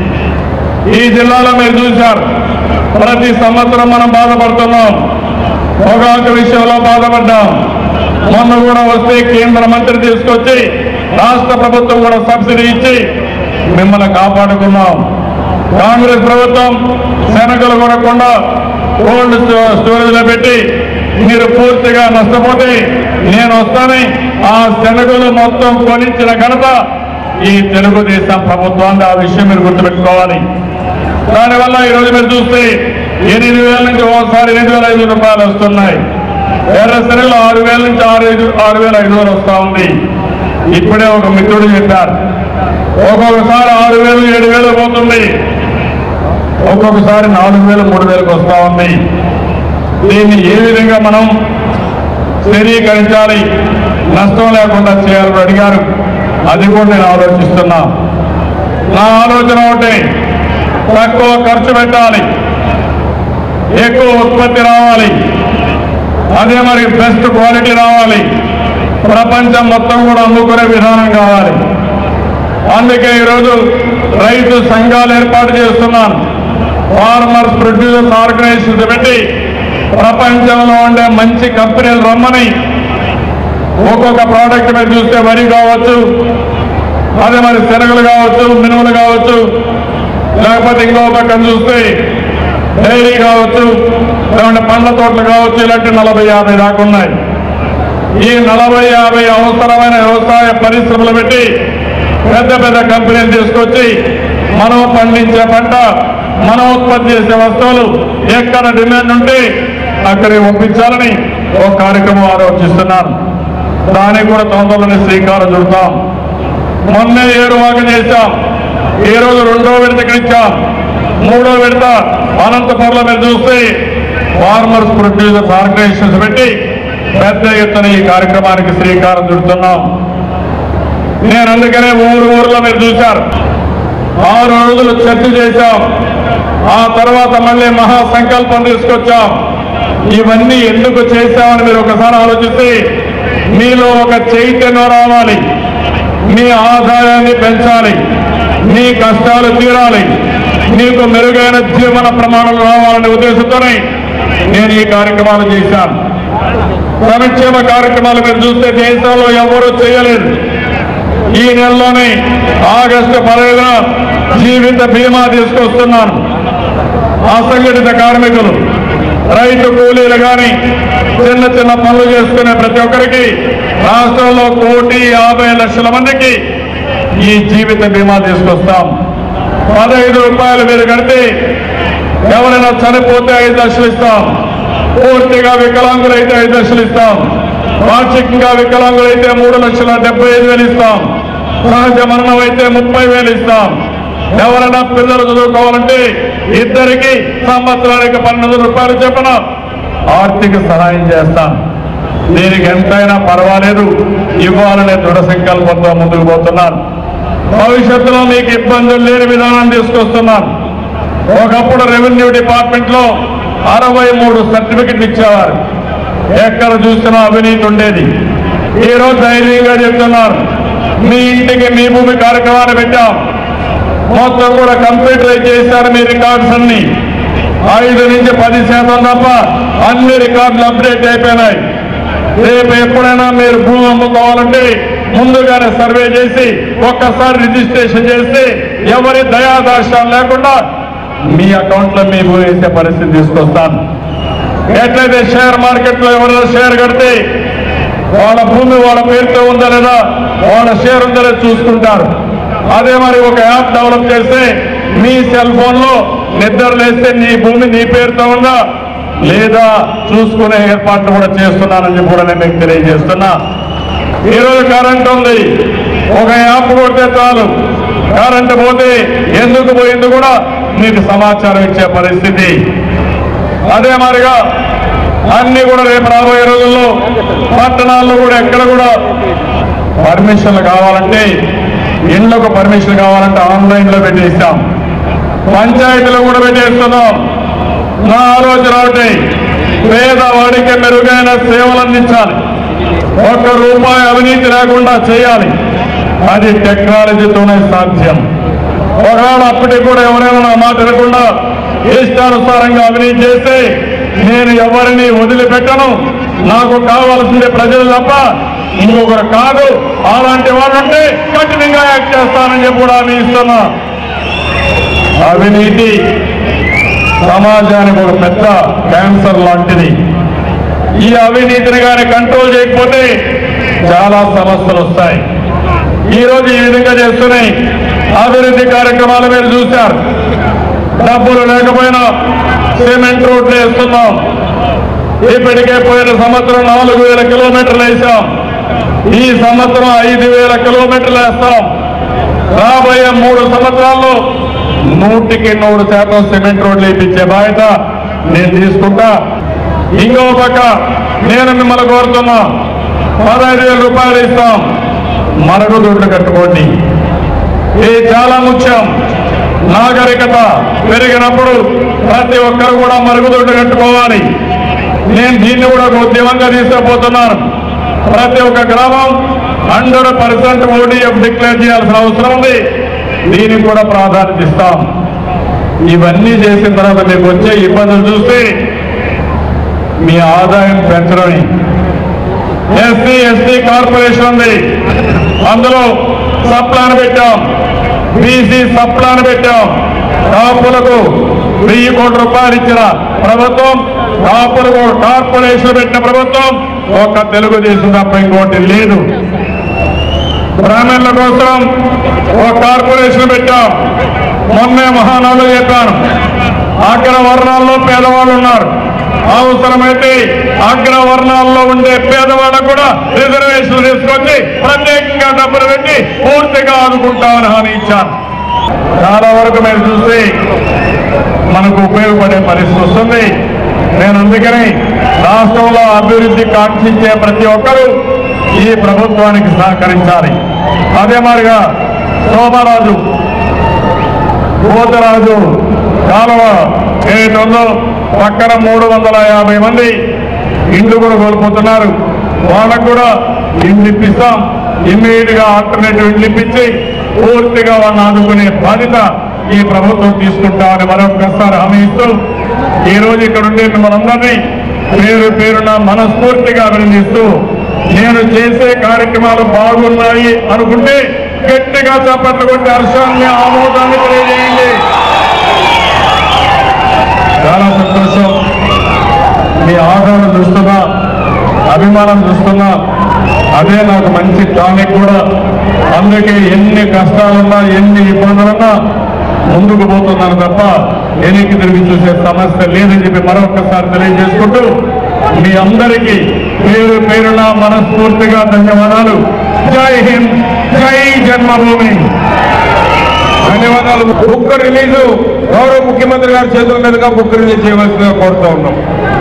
ఈ జిల్లాలో మీరు చూశారు ప్రతి సంవత్సరం మనం బాధపడుతున్నాం పొగాకు విషయంలో బాధపడ్డాం మొన్న కూడా వస్తే కేంద్ర మంత్రి తీసుకొచ్చి రాష్ట్ర ప్రభుత్వం కూడా సబ్సిడీ ఇచ్చి మిమ్మల్ని కాపాడుకున్నాం కాంగ్రెస్ ప్రభుత్వం శనగలు కొనకుండా కోల్డ్ స్టో- స్టోరేజ్ లో పెట్టి మీరు పూర్తిగా నష్టపోతే నేను వస్తానని ఆ శనగలు మొత్తం కొనించిన ఘనత ఈ తెలుగుదేశం ప్రభుత్వాన్ని ఆ విషయం మీరు గుర్తుపెట్టుకోవాలి దానివల్ల ఈ రోజు మీరు చూస్తే ఎనిమిది వేల నుంచి ఒకసారి ఎనిమిది వేల ఐదు రూపాయలు వస్తున్నాయి ఎర్ర శనగలు ఆరు వేల నుంచి ఆరు ఐదు ఆరు వేల ఐదు వందలు వస్తా ఉంది ఇప్పుడే ఒక మిత్రుడు చెప్పారు ఒక్కొక్కసారి ఆరు వేలు ఏడు వేలు పోతుంది ఒక్కొక్కసారి నాలుగు వేలు మూడు వేలకు వస్తా ఉంది దీన్ని ఏ విధంగా మనం స్థిరీకరించాలి నష్టం లేకుండా చేయాలని అడిగారు అది కూడా నేను ఆలోచిస్తున్నా నా ఆలోచన ఒకటే తక్కువ ఖర్చు పెట్టాలి ఎక్కువ ఉత్పత్తి రావాలి అదే మరి బెస్ట్ క్వాలిటీ రావాలి ప్రపంచం మొత్తం కూడా అమ్ముకునే విధానం కావాలి అందుకే ఈరోజు రైతు సంఘాలు ఏర్పాటు చేస్తున్నాను ఫార్మర్స్ ప్రొడ్యూసర్స్ ఆర్గనైజేషన్స్ పెట్టి ప్రపంచంలో ఉండే మంచి కంపెనీలు రమ్మని ఒక్కొక్క ప్రోడక్ట్ మీద చూస్తే వరి కావచ్చు అదే మరి శనగలు కావచ్చు మినుములు కావచ్చు లేకపోతే ఇంకో పక్కన చూస్తే డైరీ కావచ్చు లేకుంటే పండ్ల తోటలు కావచ్చు ఇలాంటి నలభై యాభై దాకా ఉన్నాయి ఈ నలభై యాభై అవసరమైన వ్యవసాయ పరిశ్రమలు పెట్టి పెద్ద పెద్ద కంపెనీలు తీసుకొచ్చి మనం పండించే పంట మనం ఉత్పత్తి చేసే వస్తువులు ఎక్కడ డిమాండ్ ఉంటే అక్కడికి పంపించాలని ఒక కార్యక్రమం ఆలోచిస్తున్నాను దానికి కూడా తొందరలోనే శ్రీకారం చుడతాం మొన్నే ఏడు వాక చేశాం ఈ రోజు రెండో విడతకి ఇచ్చాం మూడో విడత అనంతపురంలో మీరు చూస్తే ఫార్మర్స్ ప్రొడ్యూసర్స్ ఆర్గనైజేషన్స్ పెట్టి పెద్ద ఎత్తున ఈ కార్యక్రమానికి శ్రీకారం చుడుతున్నాం నేను అందుకనే ఊరు ఊర్లో మీరు చూశారు ఆరు రోజులు చర్చ చేశాం ఆ తర్వాత మళ్ళీ మహా సంకల్పం తీసుకొచ్చాం ఇవన్నీ ఎందుకు చేశామని మీరు ఒకసారి ఆలోచిస్తే మీలో ఒక చైతన్యం రావాలి మీ ఆదాయాన్ని పెంచాలి నీ కష్టాలు తీరాలి నీకు మెరుగైన జీవన ప్రమాణాలు రావాలనే ఉద్దేశంతోనే నేను ఈ కార్యక్రమాలు చేశాను సంక్షేమ కార్యక్రమాలు మీరు చూస్తే దేశంలో ఎవరూ చేయలేదు ఈ నెలలోనే ఆగస్టు పదహైదున జీవిత బీమా తీసుకొస్తున్నాను అసంఘటిత కార్మికులు రైతు కూలీలు కానీ చిన్న చిన్న పనులు చేసుకునే ప్రతి ఒక్కరికి రాష్ట్రంలో కోటి యాభై లక్షల మందికి ఈ జీవిత బీమా తీసుకొస్తాం పదహైదు రూపాయలు మీరు కడితే ఎవరైనా చనిపోతే ఐదు లక్షలు ఇస్తాం పూర్తిగా వికలాంగులైతే ఐదు లక్షలు ఇస్తాం వార్షికంగా వికలాంగులైతే మూడు లక్షల డెబ్బై ఐదు వేలు ఇస్తాం సహజ మరణం అయితే ముప్పై వేలు ఇస్తాం ఎవరైనా పిల్లలు చదువుకోవాలంటే ఇద్దరికి సంవత్సరానికి పన్నెండు రూపాయలు చెప్పిన ఆర్థిక సహాయం చేస్తాం దీనికి ఎంతైనా పర్వాలేదు ఇవ్వాలనే దృఢ సంకల్పంతో ముందుకు పోతున్నాను భవిష్యత్తులో మీకు ఇబ్బందులు లేని విధానం తీసుకొస్తున్నాను ఒకప్పుడు రెవెన్యూ డిపార్ట్మెంట్ లో అరవై మూడు సర్టిఫికెట్లు ఇచ్చేవారు ఎక్కడ చూసినా అవినీతి ఉండేది ఈ రోజు ధైర్యంగా చెప్తున్నారు మీ ఇంటికి మీ భూమి కార్యక్రమాన్ని పెట్టాం మొత్తం కూడా కంప్యూటరైజ్ చేశారు మీ రికార్డ్స్ అన్ని ఐదు నుంచి పది శాతం తప్ప అన్ని రికార్డులు అప్డేట్ అయిపోయినాయి రేపు ఎప్పుడైనా మీరు భూమి అమ్ముకోవాలంటే ముందుగానే సర్వే చేసి ఒక్కసారి రిజిస్ట్రేషన్ చేసి ఎవరి దయాదాశాలు లేకుండా మీ అకౌంట్ లో మీ భూమి వేసే పరిస్థితి తీసుకొస్తాను ఎట్లయితే షేర్ మార్కెట్ లో ఎవరైనా షేర్ కడితే వాళ్ళ భూమి వాళ్ళ పేరుతో ఉందా లేదా వాళ్ళ షేర్ ఉందా లేదా చూసుకుంటారు అదే మరి ఒక యాప్ డెవలప్ చేస్తే మీ సెల్ ఫోన్ లో నిద్ర లేస్తే నీ భూమి నీ పేరుతో ఉందా లేదా చూసుకునే ఏర్పాట్లు కూడా చేస్తున్నానని చెప్పి కూడా నేను మీకు తెలియజేస్తున్నా ఈరోజు కరెంట్ ఉంది ఒక యాప్ కొడితే చాలు కరెంట్ పోతే ఎందుకు పోయింది కూడా మీకు సమాచారం ఇచ్చే పరిస్థితి అదే మాదిరిగా అన్ని కూడా రేపు రాబోయే రోజుల్లో పట్టణాల్లో కూడా ఎక్కడ కూడా పర్మిషన్లు కావాలంటే ఇళ్లకు పర్మిషన్ కావాలంటే ఆన్లైన్ లో పెట్టేస్తాం పంచాయతీలో కూడా పెట్టేస్తున్నాం నా ఆలోచన ఒకటి పేదవాడికి మెరుగైన సేవలు అందించాలి ఒక్క రూపాయి అవినీతి లేకుండా చేయాలి అది టెక్నాలజీతోనే సాధ్యం ఒకవేళ అప్పటికి కూడా ఎవరైనా నా మాట వినకుండా ఇష్టానుసారంగా అవినీతి చేస్తే నేను ఎవరిని వదిలిపెట్టను నాకు కావాల్సింది ప్రజలు తప్ప ఇంకొకరు కాదు అలాంటి వాళ్ళు ఉంటే కఠినంగా యాక్ట్ చేస్తానని చెప్పి కూడా హామీ ఇస్తున్నా అవినీతి సమాజానికి ఒక పెద్ద క్యాన్సర్ లాంటిది ఈ అవినీతిని కానీ కంట్రోల్ చేయకపోతే చాలా సమస్యలు వస్తాయి ఈ రోజు ఈ విధంగా చేస్తున్నాయి అభివృద్ధి కార్యక్రమాలు మీరు చూశారు డబ్బులు లేకపోయినా సిమెంట్ రోడ్లు వేస్తున్నాం ఇప్పటికే పోయిన సంవత్సరం నాలుగు వేల కిలోమీటర్లు వేసాం ఈ సంవత్సరం ఐదు వేల కిలోమీటర్లు వేస్తాం రాబోయే మూడు సంవత్సరాల్లో నూటికి నూరు శాతం సిమెంట్ రోడ్లు వేయించే బాధ్యత నేను తీసుకుంటా ఇంకో పక్క నేను మిమ్మల్ని కోరుతున్నా పదహైదు వేల రూపాయలు ఇస్తాం మరుగుదొడ్లు కట్టుకోండి ఇది చాలా ముఖ్యం నాగరికత పెరిగినప్పుడు ప్రతి ఒక్కరు కూడా మరుగుదొడ్డు కట్టుకోవాలి నేను దీన్ని కూడా ఒక ఉద్యమంగా తీసుకుపోతున్నాను ప్రతి ఒక్క గ్రామం హండ్రెడ్ పర్సెంట్ ఓడిఎఫ్ డిక్లేర్ చేయాల్సిన అవసరం ఉంది దీనికి కూడా ప్రాధాన్యత ఇస్తాం ఇవన్నీ చేసిన తర్వాత మీకు వచ్చే ఇబ్బందులు చూస్తే మీ ఆదాయం పెంచడమే ఎస్సీ ఎస్టీ కార్పొరేషన్ ఉంది అందులో సప్లాన్ పెట్టాం బీసీ సప్లాన్ పెట్టాం కాపులకు వెయ్యి కోట్ల రూపాయలు ఇచ్చిన ప్రభుత్వం కాపులకు ఒక కార్పొరేషన్ పెట్టిన ప్రభుత్వం ఒక తెలుగుదేశం తప్ప ఇంకోటి లేదు బ్రాహ్మణుల కోసం ఒక కార్పొరేషన్ పెట్టాం మొన్నే మహానాడు చెప్పాను అగ్రవర్ణాల్లో పేదవాళ్ళు ఉన్నారు అవసరమైతే అగ్రవర్ణాల్లో ఉండే పేదవాళ్ళకు కూడా రిజర్వేషన్ తీసుకొచ్చి ప్రత్యేకంగా డబ్బులు పెట్టి పూర్తిగా ఆదుకుంటామని హామీ ఇచ్చాను చాలా వరకు మీరు చూస్తే మనకు ఉపయోగపడే పరిస్థితి వస్తుంది నేను అందుకని రాష్ట్రంలో అభివృద్ధి కాంక్షించే ప్రతి ఒక్కరూ ఈ ప్రభుత్వానికి సహకరించాలి అదే మాదిరిగా సోమరాజు పోతరాజు కాలువ ఏదైతే ఉందో పక్కన మూడు వందల యాభై మంది ఇండ్లు కూడా కోల్పోతున్నారు వాళ్ళకు కూడా ఇండ్లు ఇప్పిస్తాం ఇమ్మీడియట్ గా ఆల్టర్నేటివ్ ఇండ్లు ఇప్పించి పూర్తిగా వాళ్ళని ఆదుకునే బాధ్యత ఈ ప్రభుత్వం తీసుకుంటామని మరొకసారి హామీ ఇస్తూ ఈ రోజు ఇక్కడ ఉండే మిమ్మల్ని అందరినీ పేరు పేరున మనస్ఫూర్తిగా అభినందిస్తూ నేను చేసే కార్యక్రమాలు బాగున్నాయి అనుకుంటే గట్టిగా చప్పట్లు కొట్టి హర్షాన్ని ఆమోదాన్ని తెలియజేయండి చాలా సంతోషం మీ ఆదరణ చూస్తున్నా అభిమానం చూస్తున్నా అదే నాకు మంచి టానిక్ కూడా అందుకే ఎన్ని కష్టాలున్నా ఎన్ని ఇబ్బందులున్నా ముందుకు పోతున్నాను తప్ప వెనక్కి తిరిగి చూసే సమస్య లేదని చెప్పి మరొకసారి తెలియజేసుకుంటూ మీ అందరికీ పేరు పేరున మనస్ఫూర్తిగా ధన్యవాదాలు జై హింద్ జై జన్మభూమి ధన్యవాదాలు బుక్ రిలీజ్ గౌరవ ముఖ్యమంత్రి గారి చేతుల మీదుగా బుక్ రిలీజ్ చేయవలసిందిగా కోరుతా ఉన్నాం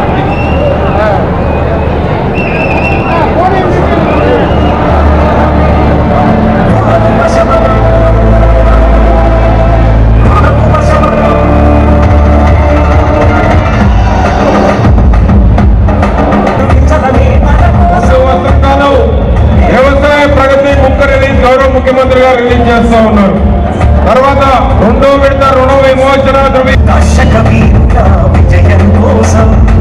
ముందు వసంతాలు వ్యవసాయ ప్రగతి బుక్ రిలీజ్ గౌరవ ముఖ్యమంత్రి గారు రిలీజ్ చేస్తా ఉన్నారు తర్వాత రెండో విడత రుణ విమోచన ద్రవ్య దర్శక వీరుల విజయం కోసం